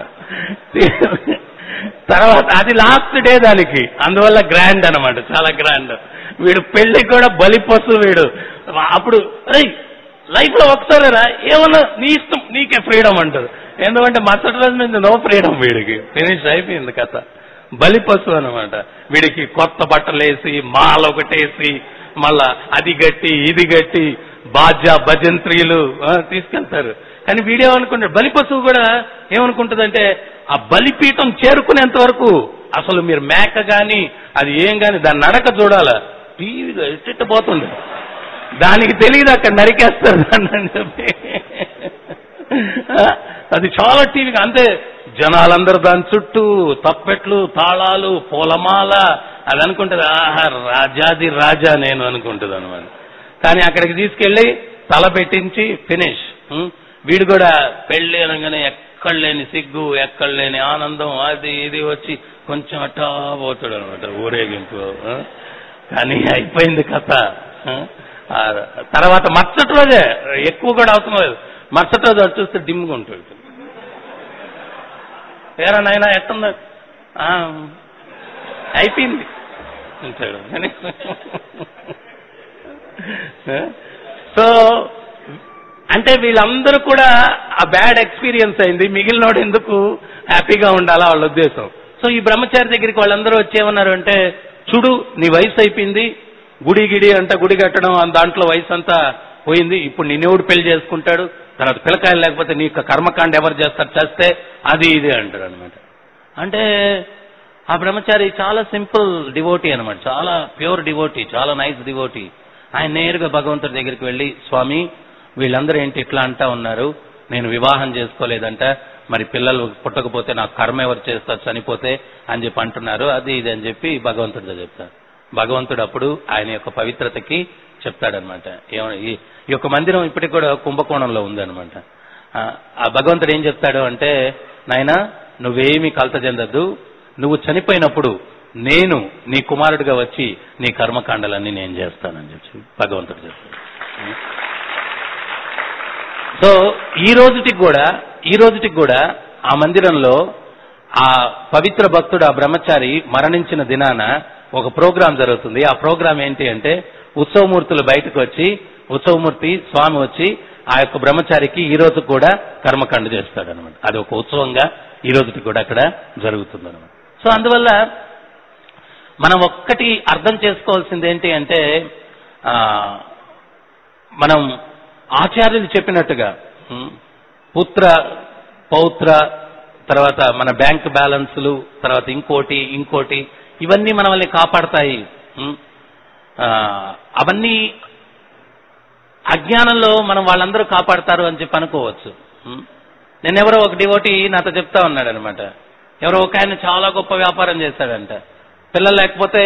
తర్వాత అది లాస్ట్ డే దానికి అందువల్ల గ్రాండ్ అన్నమాట చాలా గ్రాండ్ వీడు పెళ్లి కూడా బలిపసు వీడు అప్పుడు లైఫ్ లో ఒకసారిరా ఏమన్నా నీ ఇష్టం నీకే ఫ్రీడమ్ అంటారు ఎందుకంటే మరుసటి రోజు నుంచి నో ఫ్రీడమ్ వీడికి ఫినిష్ అయిపోయింది కథ బలిపశు అనమాట వీడికి కొత్త బట్టలు వేసి మాల ఒకటేసి మళ్ళా అది గట్టి ఇది గట్టి బాజా భజంత్రీలు ఆ, తీసుకెళ్తారు కానీ వీడేమనుకుంటాడు బలిపశువు కూడా ఏమనుకుంటుందంటే ఆ బలిపీఠం చేరుకునేంత వరకు అసలు మీరు మేక గాని అది ఏం గాని దాని నడక చూడాలా టీవీగా ఇట్ట పోతుంది దానికి తెలియదు అక్కడ నరికేస్తారు దాన్ని అని చెప్పి అది చాలా టీవీగా అంతే జనాలందరూ దాని చుట్టూ తప్పెట్లు తాళాలు పూలమాల అది అనుకుంటుంది ఆహా రాజాది రాజా నేను అనుకుంటుంది అనమాట కానీ అక్కడికి తీసుకెళ్లి తల పెట్టించి ఫినిష్ వీడు కూడా పెళ్లి అనగానే ఎక్కడ లేని సిగ్గు ఎక్కడ లేని ఆనందం అది ఇది వచ్చి కొంచెం అట్టా పోతాడు అనమాట ఊరేగింపు ఆ? కానీ అయిపోయింది కథ ఆ? ఆ తర్వాత మరుసటి రోజే ఎక్కువ కూడా అవసరం లేదు మరుసటి రోజు అది చూస్తే డిమ్గా ఉంటుంది ఏరా నాయనా ఎట్టుందా ఆ, అయిపోయింది అంటాడు కానీ సో అంటే వీళ్ళందరూ కూడా ఆ బ్యాడ్ ఎక్స్పీరియన్స్ అయింది మిగిలినోడు ఎందుకు హ్యాపీగా ఉండాలా వాళ్ళ ఉద్దేశం సో ఈ బ్రహ్మచారి దగ్గరికి వాళ్ళందరూ వచ్చేమన్నారు అంటే చూడు నీ వయసు అయిపోయింది గుడి గిడి అంట గుడి కట్టడం ఆ దాంట్లో వయసు అంతా పోయింది ఇప్పుడు నిన్నేవుడు పెళ్లి చేసుకుంటాడు తర్వాత పిల్లకాయలు లేకపోతే నీ కర్మకాండ ఎవరు చేస్తారు చేస్తే అది ఇది అంటారు అనమాట అంటే ఆ బ్రహ్మచారి చాలా సింపుల్ డివోటీ అనమాట చాలా ప్యూర్ డివోటీ చాలా నైస్ డివోటీ ఆయన నేరుగా భగవంతుడి దగ్గరికి వెళ్ళి స్వామి వీళ్ళందరూ ఏంటి ఇట్లా అంటా ఉన్నారు నేను వివాహం చేసుకోలేదంట మరి పిల్లలు పుట్టకపోతే నాకు కర్మ ఎవరు చేస్తారు చనిపోతే అని చెప్పి అంటున్నారు అది ఇది అని చెప్పి భగవంతుడితో చెప్తారు భగవంతుడు అప్పుడు ఆయన యొక్క పవిత్రతకి చెప్తాడనమాట ఏమని ఈ ఈ యొక్క మందిరం ఇప్పటికి కూడా కుంభకోణంలో ఉందన్నమాట ఆ, ఆ భగవంతుడు ఏం చెప్తాడు అంటే నాయనా నువ్వేమీ కలత చెందద్దు నువ్వు చనిపోయినప్పుడు నేను నీ కుమారుడిగా వచ్చి నీ కర్మకాండలన్నీ నేను చేస్తానని చెప్పి భగవంతుడు చెప్తాడు సో ఈ రోజుటికి కూడా ఈ రోజుటికి కూడా ఆ మందిరంలో ఆ పవిత్ర భక్తుడు ఆ బ్రహ్మచారి మరణించిన దినాన ఒక ప్రోగ్రాం జరుగుతుంది ఆ ప్రోగ్రాం ఏంటి అంటే ఉత్సవమూర్తులు బయటకు వచ్చి ఉత్సవమూర్తి స్వామి వచ్చి ఆ యొక్క బ్రహ్మచారికి ఈ రోజు కూడా కర్మకాండ చేస్తాడు అనమాట అది ఒక ఉత్సవంగా ఈ రోజుకి కూడా అక్కడ జరుగుతుంది అనమాట సో అందువల్ల మనం ఒక్కటి అర్థం చేసుకోవాల్సింది ఏంటి అంటే ఆ, మనం ఆచార్యులు చెప్పినట్టుగా ఉం, పుత్ర పౌత్ర తర్వాత మన బ్యాంక్ బ్యాలెన్స్లు తర్వాత ఇంకోటి ఇంకోటి ఇవన్నీ మనల్ని కాపాడతాయి ఉం. ఆ, అవన్నీ అజ్ఞానంలో మనం వాళ్ళందరూ కాపాడతారు అని చెప్పి అనుకోవచ్చు ఉం. నేను ఎవరో ఒక డివోటి నాతో చెప్తా ఉన్నాడు అనమాట ఎవరో ఒక ఆయన చాలా గొప్ప వ్యాపారం చేశాడంట పిల్లలు లేకపోతే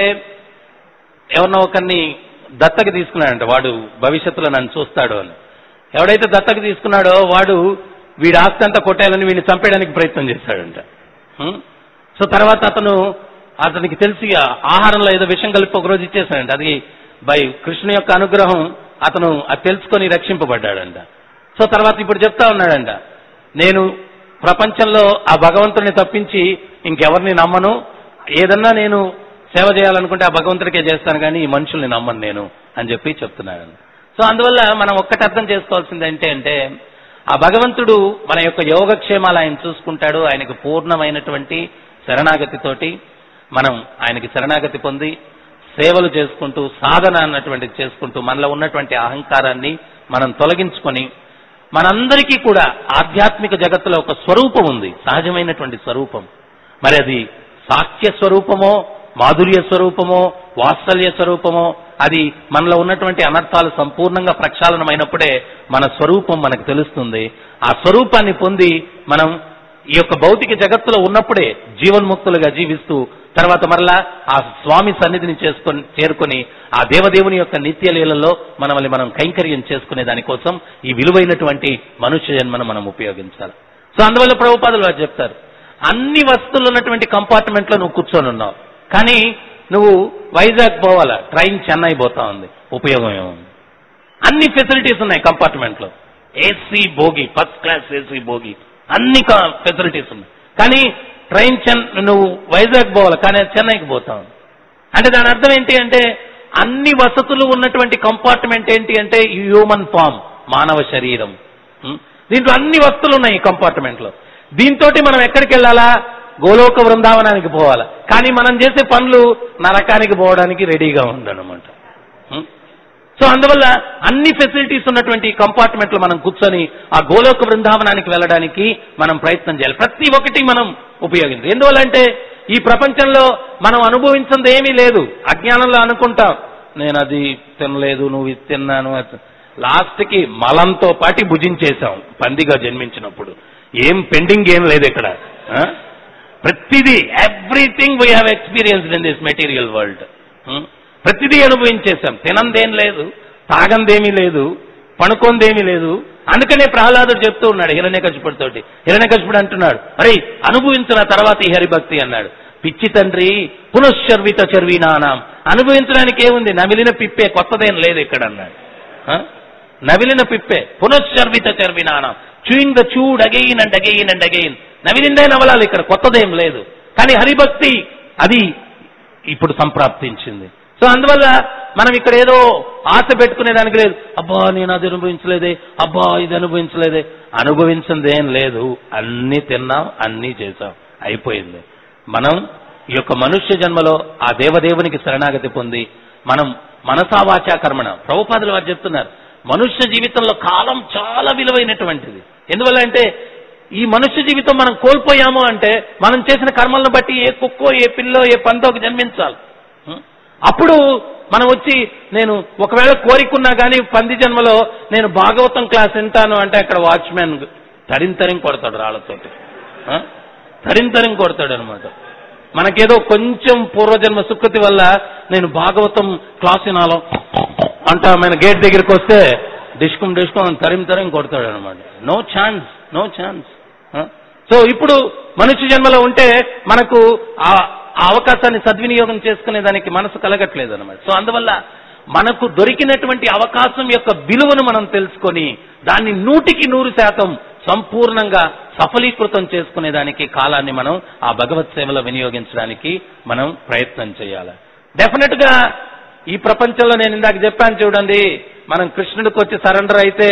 ఎవరినో ఒకరిని దత్తకి తీసుకున్నాడంట వాడు భవిష్యత్తులో నన్ను చూస్తాడు అని ఎవడైతే దత్తకి తీసుకున్నాడో వాడు వీడి ఆస్తి అంతా కొట్టేయాలని వీడిని చంపేయడానికి ప్రయత్నం చేశాడంట హ్మ్? సో తర్వాత అతను అతనికి తెలిసి ఆ ఆహారంలో ఏదో విషం కలిపి ఒక రోజు ఇచ్చేసాడంట అది బై కృష్ణుని యొక్క అనుగ్రహం అతను అది తెలుసుకొని రక్షింపబడ్డాడంట సో తర్వాత ఇప్పుడు చెప్తా ఉన్నాడంట నేను ప్రపంచంలో ఆ భగవంతుడిని తప్పించి ఇంకెవరిని నమ్మను ఏదన్నా నేను సేవ చేయాలనుకుంటే ఆ భగవంతుడికే చేస్తాను కానీ ఈ మనుషుల్ని నమ్మను నేను అని చెప్పి చెప్తున్నాడు సో అందువల్ల మనం ఒక్కటి అర్థం చేసుకోవాల్సింది ఏంటి అంటే ఆ భగవంతుడు మన యొక్క యోగక్షేమాలు ఆయన చూసుకుంటాడు ఆయనకు పూర్ణమైనటువంటి శరణాగతితోటి మనం ఆయనకి శరణాగతి పొంది సేవలు చేసుకుంటూ సాధన అన్నటువంటిది చేసుకుంటూ మనలో ఉన్నటువంటి అహంకారాన్ని మనం తొలగించుకొని మనందరికీ కూడా ఆధ్యాత్మిక జగత్తులో ఒక స్వరూపం ఉంది సహజమైనటువంటి స్వరూపం మరి అది సాక్ష్య స్వరూపమో మాధుర్య స్వరూపమో వాత్సల్య స్వరూపమో అది మనలో ఉన్నటువంటి అనర్థాలు సంపూర్ణంగా ప్రక్షాళనమైనప్పుడే మన స్వరూపం మనకు తెలుస్తుంది ఆ స్వరూపాన్ని పొంది మనం ఈ యొక్క భౌతిక జగత్తులో ఉన్నప్పుడే జీవన్ముక్తులుగా జీవిస్తూ తర్వాత మరలా ఆ స్వామి సన్నిధిని చేసుకొని చేరుకొని ఆ దేవదేవుని యొక్క నిత్య లీలలో మనల్ని మనం కైంకర్యం చేసుకునే దానికోసం ఈ విలువైనటువంటి మనుష్య జన్మను మనం ఉపయోగించాలి సో అందువల్ల ప్రభుపాదులు వారు చెప్తారు అన్ని వస్తువులు ఉన్నటువంటి కంపార్ట్మెంట్ లో నువ్వు కూర్చొని ఉన్నావు కానీ నువ్వు వైజాగ్ పోవాలా ట్రైన్ చెన్నై పోతా ఉంది ఉపయోగం ఏముంది అన్ని ఫెసిలిటీస్ ఉన్నాయి కంపార్ట్మెంట్ లో AC bogie first class AC bogie అన్ని ఫెసిలిటీస్ ఉన్నాయి కానీ ట్రైన్ చెన్ నువ్వు వైజాగ్ పోవాలి కానీ అది చెన్నైకి పోతావు అంటే దాని అర్థం ఏంటి అంటే అన్ని వసతులు ఉన్నటువంటి కంపార్ట్మెంట్ ఏంటి అంటే హ్యూమన్ ఫామ్ మానవ శరీరం ఉం? దీంట్లో అన్ని వస్తువులు ఉన్నాయి ఈ కంపార్ట్మెంట్ లో దీంతో మనం ఎక్కడికి వెళ్ళాలా గోలోక బృందావనానికి పోవాలా కానీ మనం చేసే పనులు నరకానికి పోవడానికి రెడీగా ఉందన్నమాట ఉం? సో అందువల్ల అన్ని ఫెసిలిటీస్ ఉన్నటువంటి కంపార్ట్మెంట్ లో మనం కూర్చొని ఆ గోలోక బృందావనానికి వెళ్ళడానికి మనం ప్రయత్నం చేయాలి ప్రతి ఒక్కటి మనం ఉపయోగించాలి ఎందువల్ల అంటే ఈ ప్రపంచంలో మనం అనుభవించింది ఏమీ లేదు అజ్ఞానంలో అనుకుంటాం నేను అది తినలేదు నువ్వు ఇది తిన్నాను లాస్ట్ కి మలంతో పాటి భుజించేశాం పందిగా జన్మించినప్పుడు ఏం పెండింగ్ ఏం లేదు ఇక్కడ ఆ? ప్రతిదీ everything we have experienced in this material world ప్రతిదీ అనుభవించేశాం తినందేం లేదు తాగందేమీ లేదు పనుకొందేమీ లేదు అందుకనే ప్రహ్లాదుడు చెప్తూ ఉన్నాడు హిరణ్యకశిపుడితోటి హిరణ్యకశిపుడు అంటున్నాడు అరే అనుభవించిన తర్వాత ఈ హరిభక్తి అన్నాడు పిచ్చి తండ్రి పునశ్చర్విత చర్వీనానాం అనుభవించడానికి ఏముంది నమిలిన పిప్పే కొత్తదేం లేదు ఇక్కడ అన్నాడు ఆ? నవిలిన పిప్పే పునశ్చర్విత చర్వినానం chewing the chewed again and again and again నవిలిందే నవలాలి ఇక్కడ కొత్తదేం లేదు కానీ హరిభక్తి అది ఇప్పుడు సంప్రాప్తించింది సో అందువల్ల మనం ఇక్కడ ఏదో ఆశ పెట్టుకునే దానికి లేదు అబ్బా నేను అది అనుభవించలేదే అబ్బా ఇది అనుభవించలేదే అనుభవించింది ఏం లేదు అన్ని తిన్నాం అన్ని చేశాం అయిపోయింది మనం ఈ యొక్క మనుష్య జన్మలో ఆ దేవదేవునికి శరణాగతి పొంది మనం మనసావాచా కర్మణ ప్రభుపాదులు వారు చెప్తున్నారు మనుష్య జీవితంలో కాలం చాలా విలువైనటువంటిది ఎందువల్ల అంటే ఈ మనుష్య జీవితం మనం కోల్పోయాము అంటే మనం చేసిన కర్మలను బట్టి ఏ కుక్కో ఏ పిల్లో ఏ పంతోకి జన్మించాలి ఉం? అప్పుడు మనం వచ్చి నేను ఒకవేళ కోరికున్నా కానీ పంది జన్మలో నేను భాగవతం క్లాస్ వింటాను అంటే అక్కడ వాచ్మెన్ తరింతరం కొడతాడు రాళ్లతోటి ఆ? తరింతరం కొడతాడు అనమాట మనకేదో కొంచెం పూర్వజన్మ సుకృతి వల్ల నేను భాగవతం క్లాస్ వినాలో అంటా మన గేట్ దగ్గరికి వస్తే డిస్కుం డిస్కుం తరిం తరిం కొడతాడు అనమాట no chance no chance so ఇప్పుడు మనుష్య జన్మలో ఉంటే మనకు ఆ ఆ అవకాశాన్ని సద్వినియోగం చేసుకునే దానికి మనసు కలగట్లేదు అనమాట సో అందువల్ల మనకు దొరికినటువంటి అవకాశం యొక్క విలువను మనం తెలుసుకొని దాన్ని నూటికి నూరు శాతం సంపూర్ణంగా సఫలీకృతం చేసుకునే దానికి కాలాన్ని మనం ఆ భగవత్ సేవలో వినియోగించడానికి మనం ప్రయత్నం చేయాలి డెఫినెట్ గా ఈ ప్రపంచంలో నేను ఇందాక చెప్పాను చూడండి మనం కృష్ణుడికి వచ్చి సరెండర్ అయితే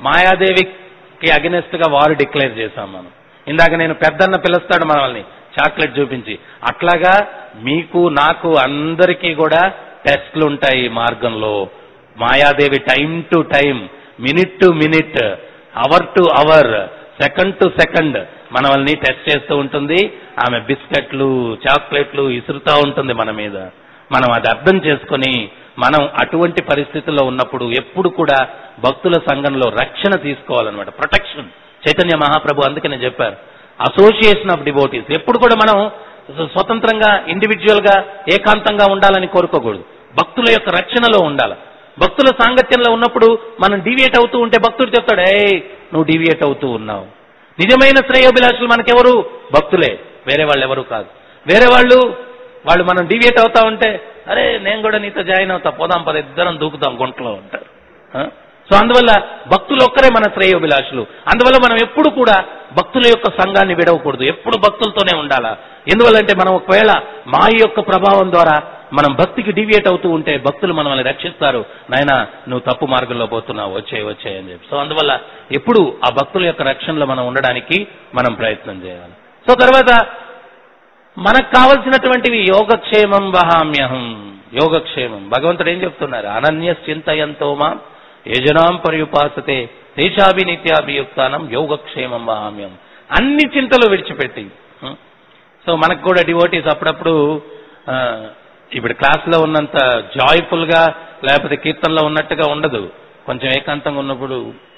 మాయాదేవికి అగెనెస్ట్ గా వారు డిక్లేర్ చేశాం మనం ఇందాక నేను పెద్దన్న పిలుస్తాడు మనల్ని చాక్లెట్ చూపించి అట్లాగా మీకు నాకు అందరికీ కూడా టెస్ట్లు ఉంటాయి ఈ మార్గంలో Mayadevi time to time minute to minute hour to hour second to second మనల్ని టెస్ట్ చేస్తూ ఉంటుంది ఆమె బిస్కెట్లు చాక్లెట్లు ఇసురుతా ఉంటుంది మన మీద మనం అది అర్థం చేసుకొని మనం అటువంటి పరిస్థితుల్లో ఉన్నప్పుడు ఎప్పుడు కూడా భక్తుల సంఘంలో రక్షణ తీసుకోవాలన్నమాట ప్రొటెక్షన్ చైతన్య మహాప్రభు అందుకనే చెప్పారు అసోసియేషన్ ఆఫ్ డివోటీస్ ఎప్పుడు కూడా మనం స్వ- స్వతంత్రంగా ఇండివిజువల్ గా ఏకాంతంగా ఉండాలని కోరుకోకూడదు భక్తుల యొక్క రక్షణలో ఉండాలి భక్తుల సాంగత్యంలో ఉన్నప్పుడు మనం డీవియేట్ అవుతూ ఉంటే భక్తుడు చెప్తాడు ఏ నువ్వు డీవియేట్ అవుతూ ఉన్నావు నిజమైన శ్రేయోభిలాషులు మనకెవరు భక్తులే వేరే వాళ్ళు ఎవరు కాదు వేరే వాళ్ళు వాళ్ళు మనం డీవియేట్ అవుతా ఉంటే అరే నేను కూడా నీతో జాయిన్ అవుతా పోదాం పద ఇద్దరం దూకుతాం గుంటలో ఉంటారు ఆ? సో అందువల్ల భక్తులు ఒక్కరే మన శ్రేయోభిలాషులు అందువల్ల మనం ఎప్పుడు కూడా భక్తుల యొక్క సంఘాన్ని విడవకూడదు ఎప్పుడు భక్తులతోనే ఉండాలా ఎందువల్లంటే మనం ఒకవేళ మాయ యొక్క ప్రభావం ద్వారా మనం భక్తికి డివియేట్ అవుతూ ఉంటే భక్తులు మనల్ని రక్షిస్తారు నాయన నువ్వు తప్పు మార్గంలో పోతున్నావు వచ్చే వచ్చే అని చెప్పి సో అందువల్ల ఎప్పుడు ఆ భక్తుల యొక్క రక్షణలో మనం ఉండడానికి మనం ప్రయత్నం చేయాలి సో తర్వాత మనకు కావలసినటువంటివి యోగక్షేమం వహామ్యహం యోగక్షేమం భగవంతుడు ఏం చెప్తున్నారు అనన్య చింతయంతో మాం యజనాం పర్యుపాసతే తేషాభి నిత్యాభియుక్తానం యోగక్షేమం వహామ్యం అన్ని చింతలు విడిచిపెట్టి హ్మ్. సో మనకు కూడా డివోటీస్ అప్పుడప్పుడు ఆ, ఇప్పుడు క్లాస్లో ఉన్నంత జాయ్ఫుల్ గా లేకపోతే కీర్తనలో ఉన్నట్టుగా ఉండదు కొంచెం ఏకాంతంగా ఉన్నప్పుడు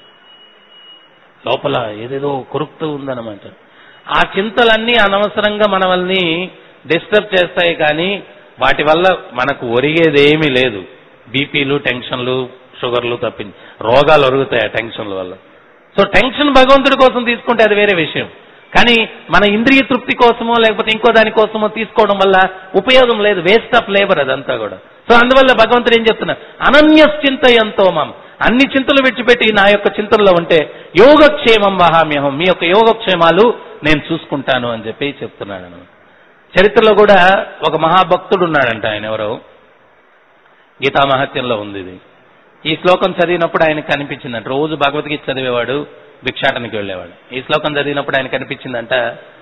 లోపల ఏదేదో కొరుకుతూ ఉందన్నమాట ఆ చింతలన్నీ అనవసరంగా మనల్ని డిస్టర్బ్ చేస్తాయి కానీ వాటి వల్ల మనకు ఒరిగేదేమీ లేదు బీపీలు టెన్షన్లు షుగర్లు తప్పింది రోగాలు ఒరుగుతాయి ఆ టెన్షన్ల వల్ల సో టెన్షన్ భగవంతుడి కోసం తీసుకుంటే అది వేరే విషయం కానీ మన ఇంద్రియ తృప్తి కోసమో లేకపోతే ఇంకో దాని కోసమో తీసుకోవడం వల్ల ఉపయోగం లేదు వేస్ట్ ఆఫ్ లేబర్ అదంతా కూడా సో అందువల్ల భగవంతుడు ఏం చెప్తున్నా అనన్య చింత ఎంతో మాం అన్ని చింతలు విడిచిపెట్టి నా యొక్క చింతనలో ఉంటే యోగక్షేమం వహామ్యహం మీ యొక్క యోగక్షేమాలు నేను చూసుకుంటాను అని చెప్పి చెప్తున్నాడు అన్నమాట. చరిత్రలో కూడా ఒక మహాభక్తుడు ఉన్నాడంట ఆయన ఎవరో గీతా మహత్యంలో ఉంది ఇది ఈ శ్లోకం చదివినప్పుడు ఆయనకు కనిపించిందంట రోజు భగవద్గీత చదివేవాడు భిక్షాటనకి వెళ్ళేవాడు ఈ శ్లోకం చదివినప్పుడు ఆయన కనిపించిందంట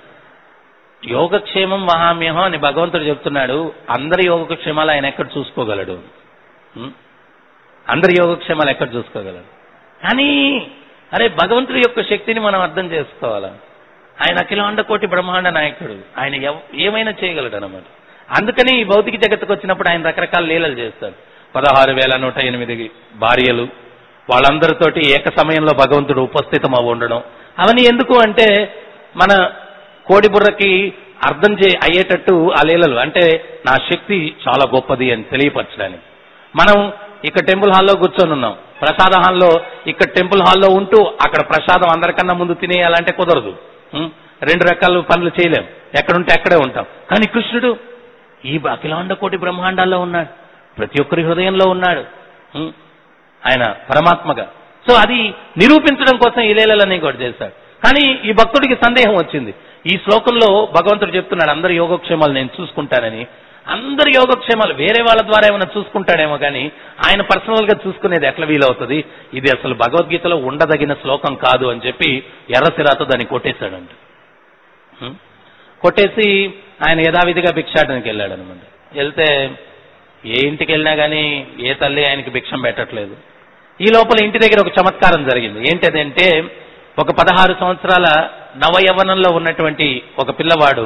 యోగక్షేమం మహామ్యహం అని భగవంతుడు చెప్తున్నాడు అందరి యోగక్షేమాలు ఆయన ఎక్కడ చూసుకోగలడు ఉం? అందరి యోగక్షేమాలు ఎక్కడ చూసుకోగలడు కానీ అరే భగవంతుడి యొక్క శక్తిని మనం అర్థం చేసుకోవాలా ఆయన అఖిలాండ కోటి బ్రహ్మాండ నాయకుడు ఆయన ఎవ- ఏమైనా చేయగలడు అనమాట అందుకని ఈ భౌతిక జగత్తుకు వచ్చినప్పుడు ఆయన రకరకాల లీలలు చేస్తాడు పదహారు వేల నూట ఎనిమిది భార్యలు వాళ్ళందరితోటి ఏక సమయంలో భగవంతుడు ఉపస్థితం అవి ఉండడం అవన్నీ ఎందుకు అంటే మన కోడి బుర్రకి అర్థం చే అయ్యేటట్టు ఆ లీలలు అంటే నా శక్తి చాలా గొప్పది అని తెలియపరచడానికి మనం ఇక్కడ టెంపుల్ హాల్లో కూర్చొని ఉన్నాం ప్రసాద హాల్లో ఇక్కడ టెంపుల్ హాల్లో ఉంటూ అక్కడ ప్రసాదం అందరికన్నా ముందు తినేయాలంటే కుదరదు ఉం? రెండు రకాల పనులు చేయలేం ఎక్కడుంటే అక్కడే ఉంటాం కానీ కృష్ణుడు ఈ అఖిలాండ కోటి బ్రహ్మాండాల్లో ఉన్నాడు ప్రతి ఒక్కరి హృదయంలో ఉన్నాడు ఉం? ఆయన పరమాత్మగా సో అది నిరూపించడం కోసం ఈ లీలలన్నీ కూడా చేశాడు కానీ ఈ భక్తుడికి సందేహం వచ్చింది ఈ శ్లోకంలో భగవంతుడు చెప్తున్నాడు అందరి యోగక్షేమాలు నేను చూసుకుంటానని అందరి యోగక్షేమాలు వేరే వాళ్ళ ద్వారా ఏమైనా చూసుకుంటాడేమో కానీ ఆయన పర్సనల్ గా చూసుకునేది ఎట్లా వీలవుతుంది ఇది అసలు భగవద్గీతలో ఉండదగిన శ్లోకం కాదు అని చెప్పి ఎర్రసిరాతో దాన్ని కొట్టేశాడంట హ్మ్? కొట్టేసి ఆయన యథావిధిగా భిక్షాటనకి వెళ్ళాడు అనమాట వెళ్తే ఏ ఇంటికి వెళ్ళినా కానీ ఏ తల్లి ఆయనకి భిక్షం పెట్టట్లేదు ఈ లోపల ఇంటి దగ్గర ఒక చమత్కారం జరిగింది ఏంటంటే ఒక పదహారు సంవత్సరాల నవయవనంలో ఉన్నటువంటి ఒక పిల్లవాడు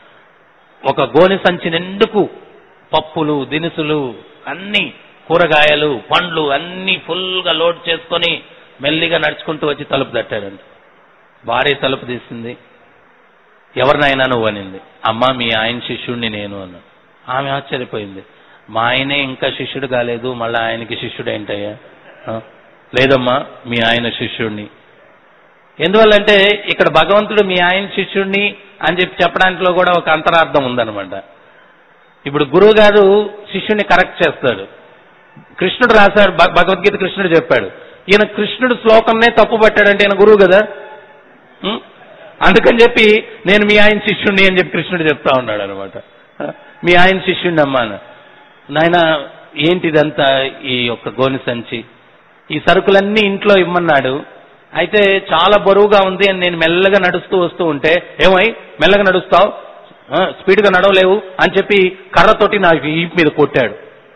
ఒక గోనె సంచి నిండుకు పప్పులు దినుసులు అన్ని కూరగాయలు పండ్లు అన్ని ఫుల్గా లోడ్ చేసుకొని మెల్లిగా నడుచుకుంటూ వచ్చి తలుపు తట్టాడంట భార్య తలుపు తీసింది ఎవరినైనా నువ్వు అనింది అమ్మ మీ ఆయన శిష్యుణ్ణి నేను అన్న ఆమె ఆశ్చర్యపోయింది మా ఆయనే ఇంకా శిష్యుడు కాలేదు మళ్ళీ ఆయనకి శిష్యుడు ఏంటయ్యా ఆ? లేదమ్మా మీ ఆయన శిష్యుణ్ణి ఎందువల్లంటే ఇక్కడ భగవంతుడు మీ ఆయన శిష్యుణ్ణి అని చెప్పి చెప్పడానికిలో కూడా ఒక అంతరార్థం ఉందన్నమాట ఇప్పుడు గురువు గారు శిష్యుణ్ణి కరెక్ట్ చేస్తాడు కృష్ణుడు రాశాడు భ- భగవద్గీత కృష్ణుడు చెప్పాడు ఈయన కృష్ణుడు శ్లోకంనే తప్పు పట్టాడంటే ఈయన గురువు కదా ఉం? అందుకని చెప్పి నేను మీ ఆయన శిష్యుణ్ణి అని చెప్పి కృష్ణుడు చెప్తా ఉన్నాడు అనమాట మీ ఆయన శిష్యుణ్ణి అమ్మా అని. నాయన ఏంటిదంతా ఈ యొక్క గోని సంచి ఈ సరుకులన్నీ ఇంట్లో ఇమ్మన్నాడు అయితే చాలా బరువుగా ఉంది అని నేను మెల్లగా నడుస్తూ వస్తూ ఉంటే ఏమై మెల్లగా నడుస్తావు స్పీడ్గా నడవలేవు అని చెప్పి కర్రతోటి నాకు ఈపు మీద కొట్టాడు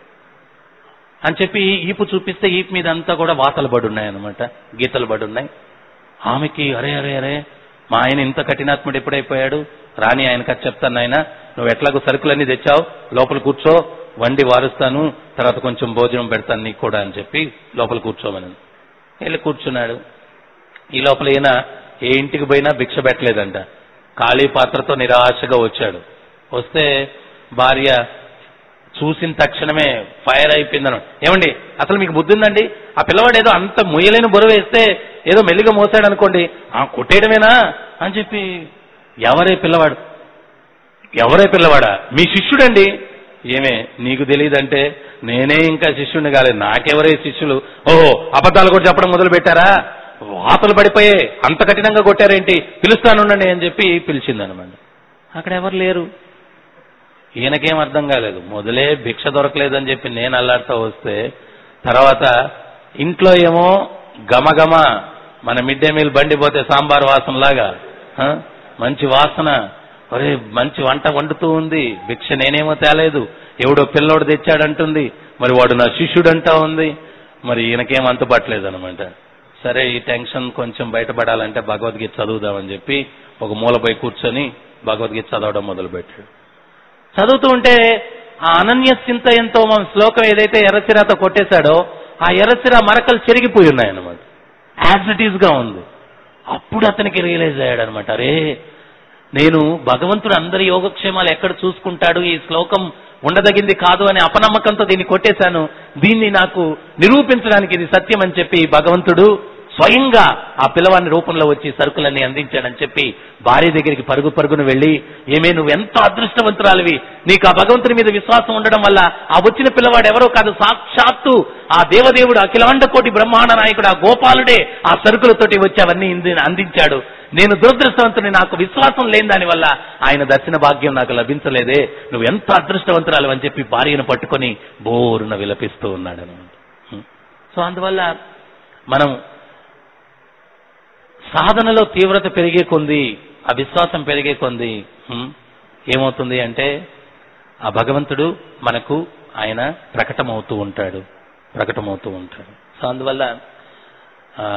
అని చెప్పి ఈపు చూపిస్తే ఈపు మీద అంతా కూడా వాతలు పడున్నాయి అనమాట గీతలు పడున్నాయి ఆమెకి అరే అరే అరే మా ఆయన ఇంత కఠినాత్ముడు ఎప్పుడైపోయాడు రాని ఆయనకి అది చెప్తాను ఆయన నువ్వు ఎట్లాగో సరుకులన్నీ తెచ్చావు లోపల కూర్చో వండి వారుస్తాను తర్వాత కొంచెం భోజనం పెడతాను నీకు కూడా అని చెప్పి లోపల కూర్చోమని వెళ్ళి కూర్చున్నాడు ఈ లోపల ఈయన ఏ ఇంటికి పోయినా భిక్ష పెట్టలేదంట ఖాళీ పాత్రతో నిరాశగా వచ్చాడు వస్తే భార్య చూసిన తక్షణమే ఫైర్ అయిపోయిందను ఏమండి అసలు మీకు బుద్ధి ఉందండి ఆ పిల్లవాడు ఏదో అంత ముయ్యలేని బరువు వేస్తే ఏదో మెల్లిగా మోసాడు అనుకోండి ఆ కొట్టేయడమేనా అని చెప్పి ఎవరే పిల్లవాడు ఎవరే పిల్లవాడా మీ శిష్యుడండి ఏమే నీకు తెలియదంటే నేనే ఇంకా శిష్యుడిని కాలేదు నాకెవరే శిష్యులు ఓహో అబద్ధాలు కూడా చెప్పడం మొదలు పెట్టారా వాతలు పడిపోయే అంత కఠినంగా కొట్టారేంటి పిలుస్తానుండండి అని చెప్పి పిలిచిందనమాట అక్కడ ఎవరు లేరు ఈయనకేం అర్థం కాలేదు మొదలే భిక్ష దొరకలేదని చెప్పి నేను అల్లాడుతూ వస్తే తర్వాత ఇంట్లో ఏమో గమగమ మన మిడ్ డే మీల్ బండి పోతే సాంబార్ వాసనలాగా ఆ, మంచి వాసన ఒరే మంచి వంట వండుతూ ఉంది భిక్ష నేనేమో తేలేదు ఎవడో పిల్లోడు తెచ్చాడంటుంది మరి వాడు నా శిష్యుడు అంటా ఉంది మరి ఈయనకేం అంతుపట్టలేదు అనమాట సరే ఈ టెన్షన్ కొంచెం బయటపడాలంటే భగవద్గీత చదువుదామని చెప్పి ఒక మూలపై కూర్చొని భగవద్గీత చదవడం మొదలుపెట్టాడు చదువుతూ ఉంటే ఆ అనన్య చింతయంతో మన శ్లోకం ఏదైతే ఎర్రసిరాతో కొట్టేశాడో ఆ ఎర్రసిర మరకలు చెరిగిపోయి ఉన్నాయన్నమాట యాజ్ ఇట్ ఈస్ గా ఉంది అప్పుడు అతనికి రియలైజ్ అయ్యాడు అనమాట అరే నేను భగవంతుడు అందరి యోగక్షేమాలు ఎక్కడ చూసుకుంటాడు ఈ శ్లోకం ఉండదగింది కాదు అనే అపనమ్మకంతో దీన్ని కొట్టేశాను దీన్ని నాకు నిరూపించడానికి ఇది సత్యం అని చెప్పి భగవంతుడు స్వయంగా ఆ పిల్లవాడిని రూపంలో వచ్చి సరుకులన్నీ అందించాడని చెప్పి భార్య దగ్గరికి పరుగు పరుగును వెళ్ళి ఏమే నువ్వు ఎంత అదృష్టవంతురాలివి నీకు ఆ భగవంతుని మీద విశ్వాసం ఉండడం వల్ల ఆ వచ్చిన పిల్లవాడు ఎవరో కాదు సాక్షాత్తు ఆ దేవదేవుడు అఖిలాండ కోటి బ్రహ్మాండ నాయకుడు ఆ గోపాలుడే ఆ సరుకులతోటి వచ్చి అవన్నీ ఇంది- అందించాడు నేను దురదృష్టవంతుని నాకు విశ్వాసం లేని దాని వల్ల ఆయన దర్శన భాగ్యం నాకు లభించలేదే నువ్వు ఎంత అదృష్టవంతురాలు అని చెప్పి భార్యను పట్టుకొని బోరున విలపిస్తూ ఉన్నాడు అనమాట సో అందువల్ల మనం సాధనలో తీవ్రత పెరిగే కొంది ఆ విశ్వాసం పెరిగే కొంది హ్మ్, ఏమవుతుంది అంటే ఆ భగవంతుడు మనకు ఆయన ప్రకటమవుతూ ఉంటాడు ప్రకటమవుతూ ఉంటాడు సో అందువల్ల ఆ,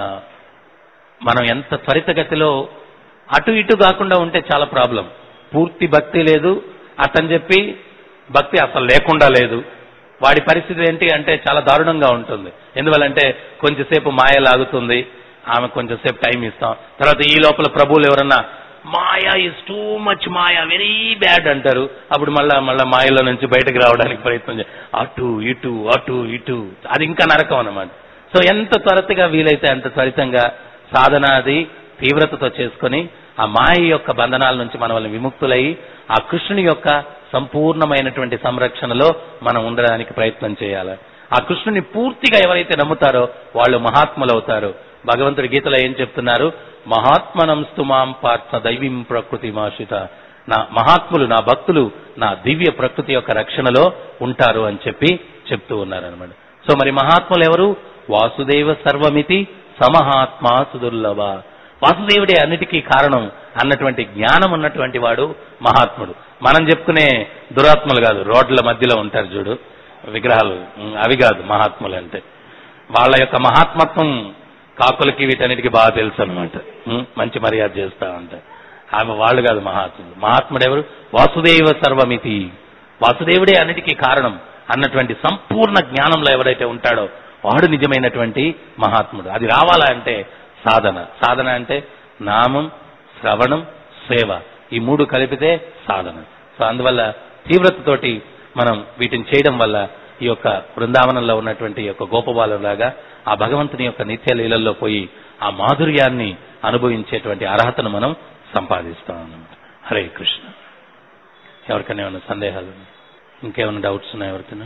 మనం ఎంత త్వరితగతిలో అటు ఇటు కాకుండా ఉంటే చాలా ప్రాబ్లం పూర్తి భక్తి లేదు అతని చెప్పి భక్తి అసలు లేకుండా లేదు వాడి పరిస్థితి ఏంటి అంటే చాలా దారుణంగా ఉంటుంది ఎందువల్లంటే కొంచెంసేపు మాయ లాగుతుంది ఆమె కొంచెంసేపు టైం ఇస్తాం తర్వాత ఈ లోపల ప్రభువులు ఎవరన్నా maya is too much maya very bad అంటారు అప్పుడు మళ్ళా మళ్ళా మాయలో నుంచి బయటకు రావడానికి ప్రయత్నం చే అటు ఇటు అటు ఇటు అది ఇంకా నరకం అన్నమాట సో ఎంత త్వరతగా వీలైతే అంత త్వరితంగా సాధన అది తీవ్రతతో చేసుకొని ఆ మాయ యొక్క బంధనాల నుంచి మన వాళ్ళని విముక్తులై ఆ కృష్ణుని యొక్క సంపూర్ణమైనటువంటి సంరక్షణలో మనం ఉండడానికి ప్రయత్నం చేయాలి ఆ కృష్ణుని పూర్తిగా ఎవరైతే నమ్ముతారో వాళ్ళు మహాత్ములు అవుతారు భగవంతుడి గీతలో ఏం చెప్తున్నారు మహాత్మనంస్తు మాం పార్థ దైవీం ప్రకృతి మాషిత నా మహాత్ములు నా భక్తులు నా దివ్య ప్రకృతి యొక్క రక్షణలో ఉంటారు అని చెప్పి చెప్తూ ఉన్నారనమాట సో మరి మహాత్ములు ఎవరు వాసుదేవ సర్వమితి సమహాత్మా సుదుర్లభ వాసుదేవుడే అన్నిటికీ కారణం అన్నటువంటి జ్ఞానం ఉన్నటువంటి వాడు మహాత్ముడు మనం చెప్పుకునే దురాత్మలు కాదు రోడ్ల మధ్యలో ఉంటారు చూడు విగ్రహాలు ఉమ్, అవి కాదు మహాత్ములు అంటే వాళ్ళ యొక్క మహాత్మత్వం కాకులకి వీటన్నిటికీ బాగా తెలుసు అనమాట మంచి మర్యాద చేస్తా ఉంటారు ఆమె వాళ్ళు కాదు మహాత్ముడు మహాత్ముడు ఎవరు వాసుదేవ సర్వమితి వాసుదేవుడే అన్నిటికీ కారణం అన్నటువంటి సంపూర్ణ జ్ఞానంలో ఎవరైతే ఉంటాడో వాడు నిజమైనటువంటి మహాత్ముడు అది రావాలా అంటే సాధన సాధన అంటే నామం శ్రవణం సేవ ఈ మూడు కలిపితే సాధన సో అందువల్ల తీవ్రతతోటి మనం వీటిని చేయడం వల్ల ఈ యొక్క బృందావనంలో ఉన్నటువంటి ఈ యొక్క గోపబాలులాగా ఆ భగవంతుని యొక్క నిత్య లీలల్లో పోయి ఆ మాధుర్యాన్ని అనుభవించేటువంటి అర్హతను మనం సంపాదిస్తాం అన్నమాట హరే కృష్ణ ఎవరికైనా ఏమైనా సందేహాలు ఉన్నాయా? ఇంకేమైనా డౌట్స్ ఉన్నాయి ఎవరికైనా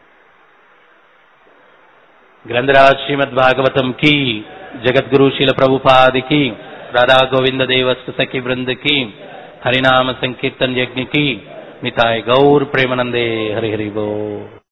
గ్రంథరాజ్ శ్రీమద్ భాగవతం కి జగద్గురు శీల ప్రభుపాది కి రాధా గోవింద దేవస్కు సఖి బృంద కి హరినామ సంకీర్తన్ యజ్ఞ కి మితాయ్ గౌర్ ప్రేమనందే హరి హరి బో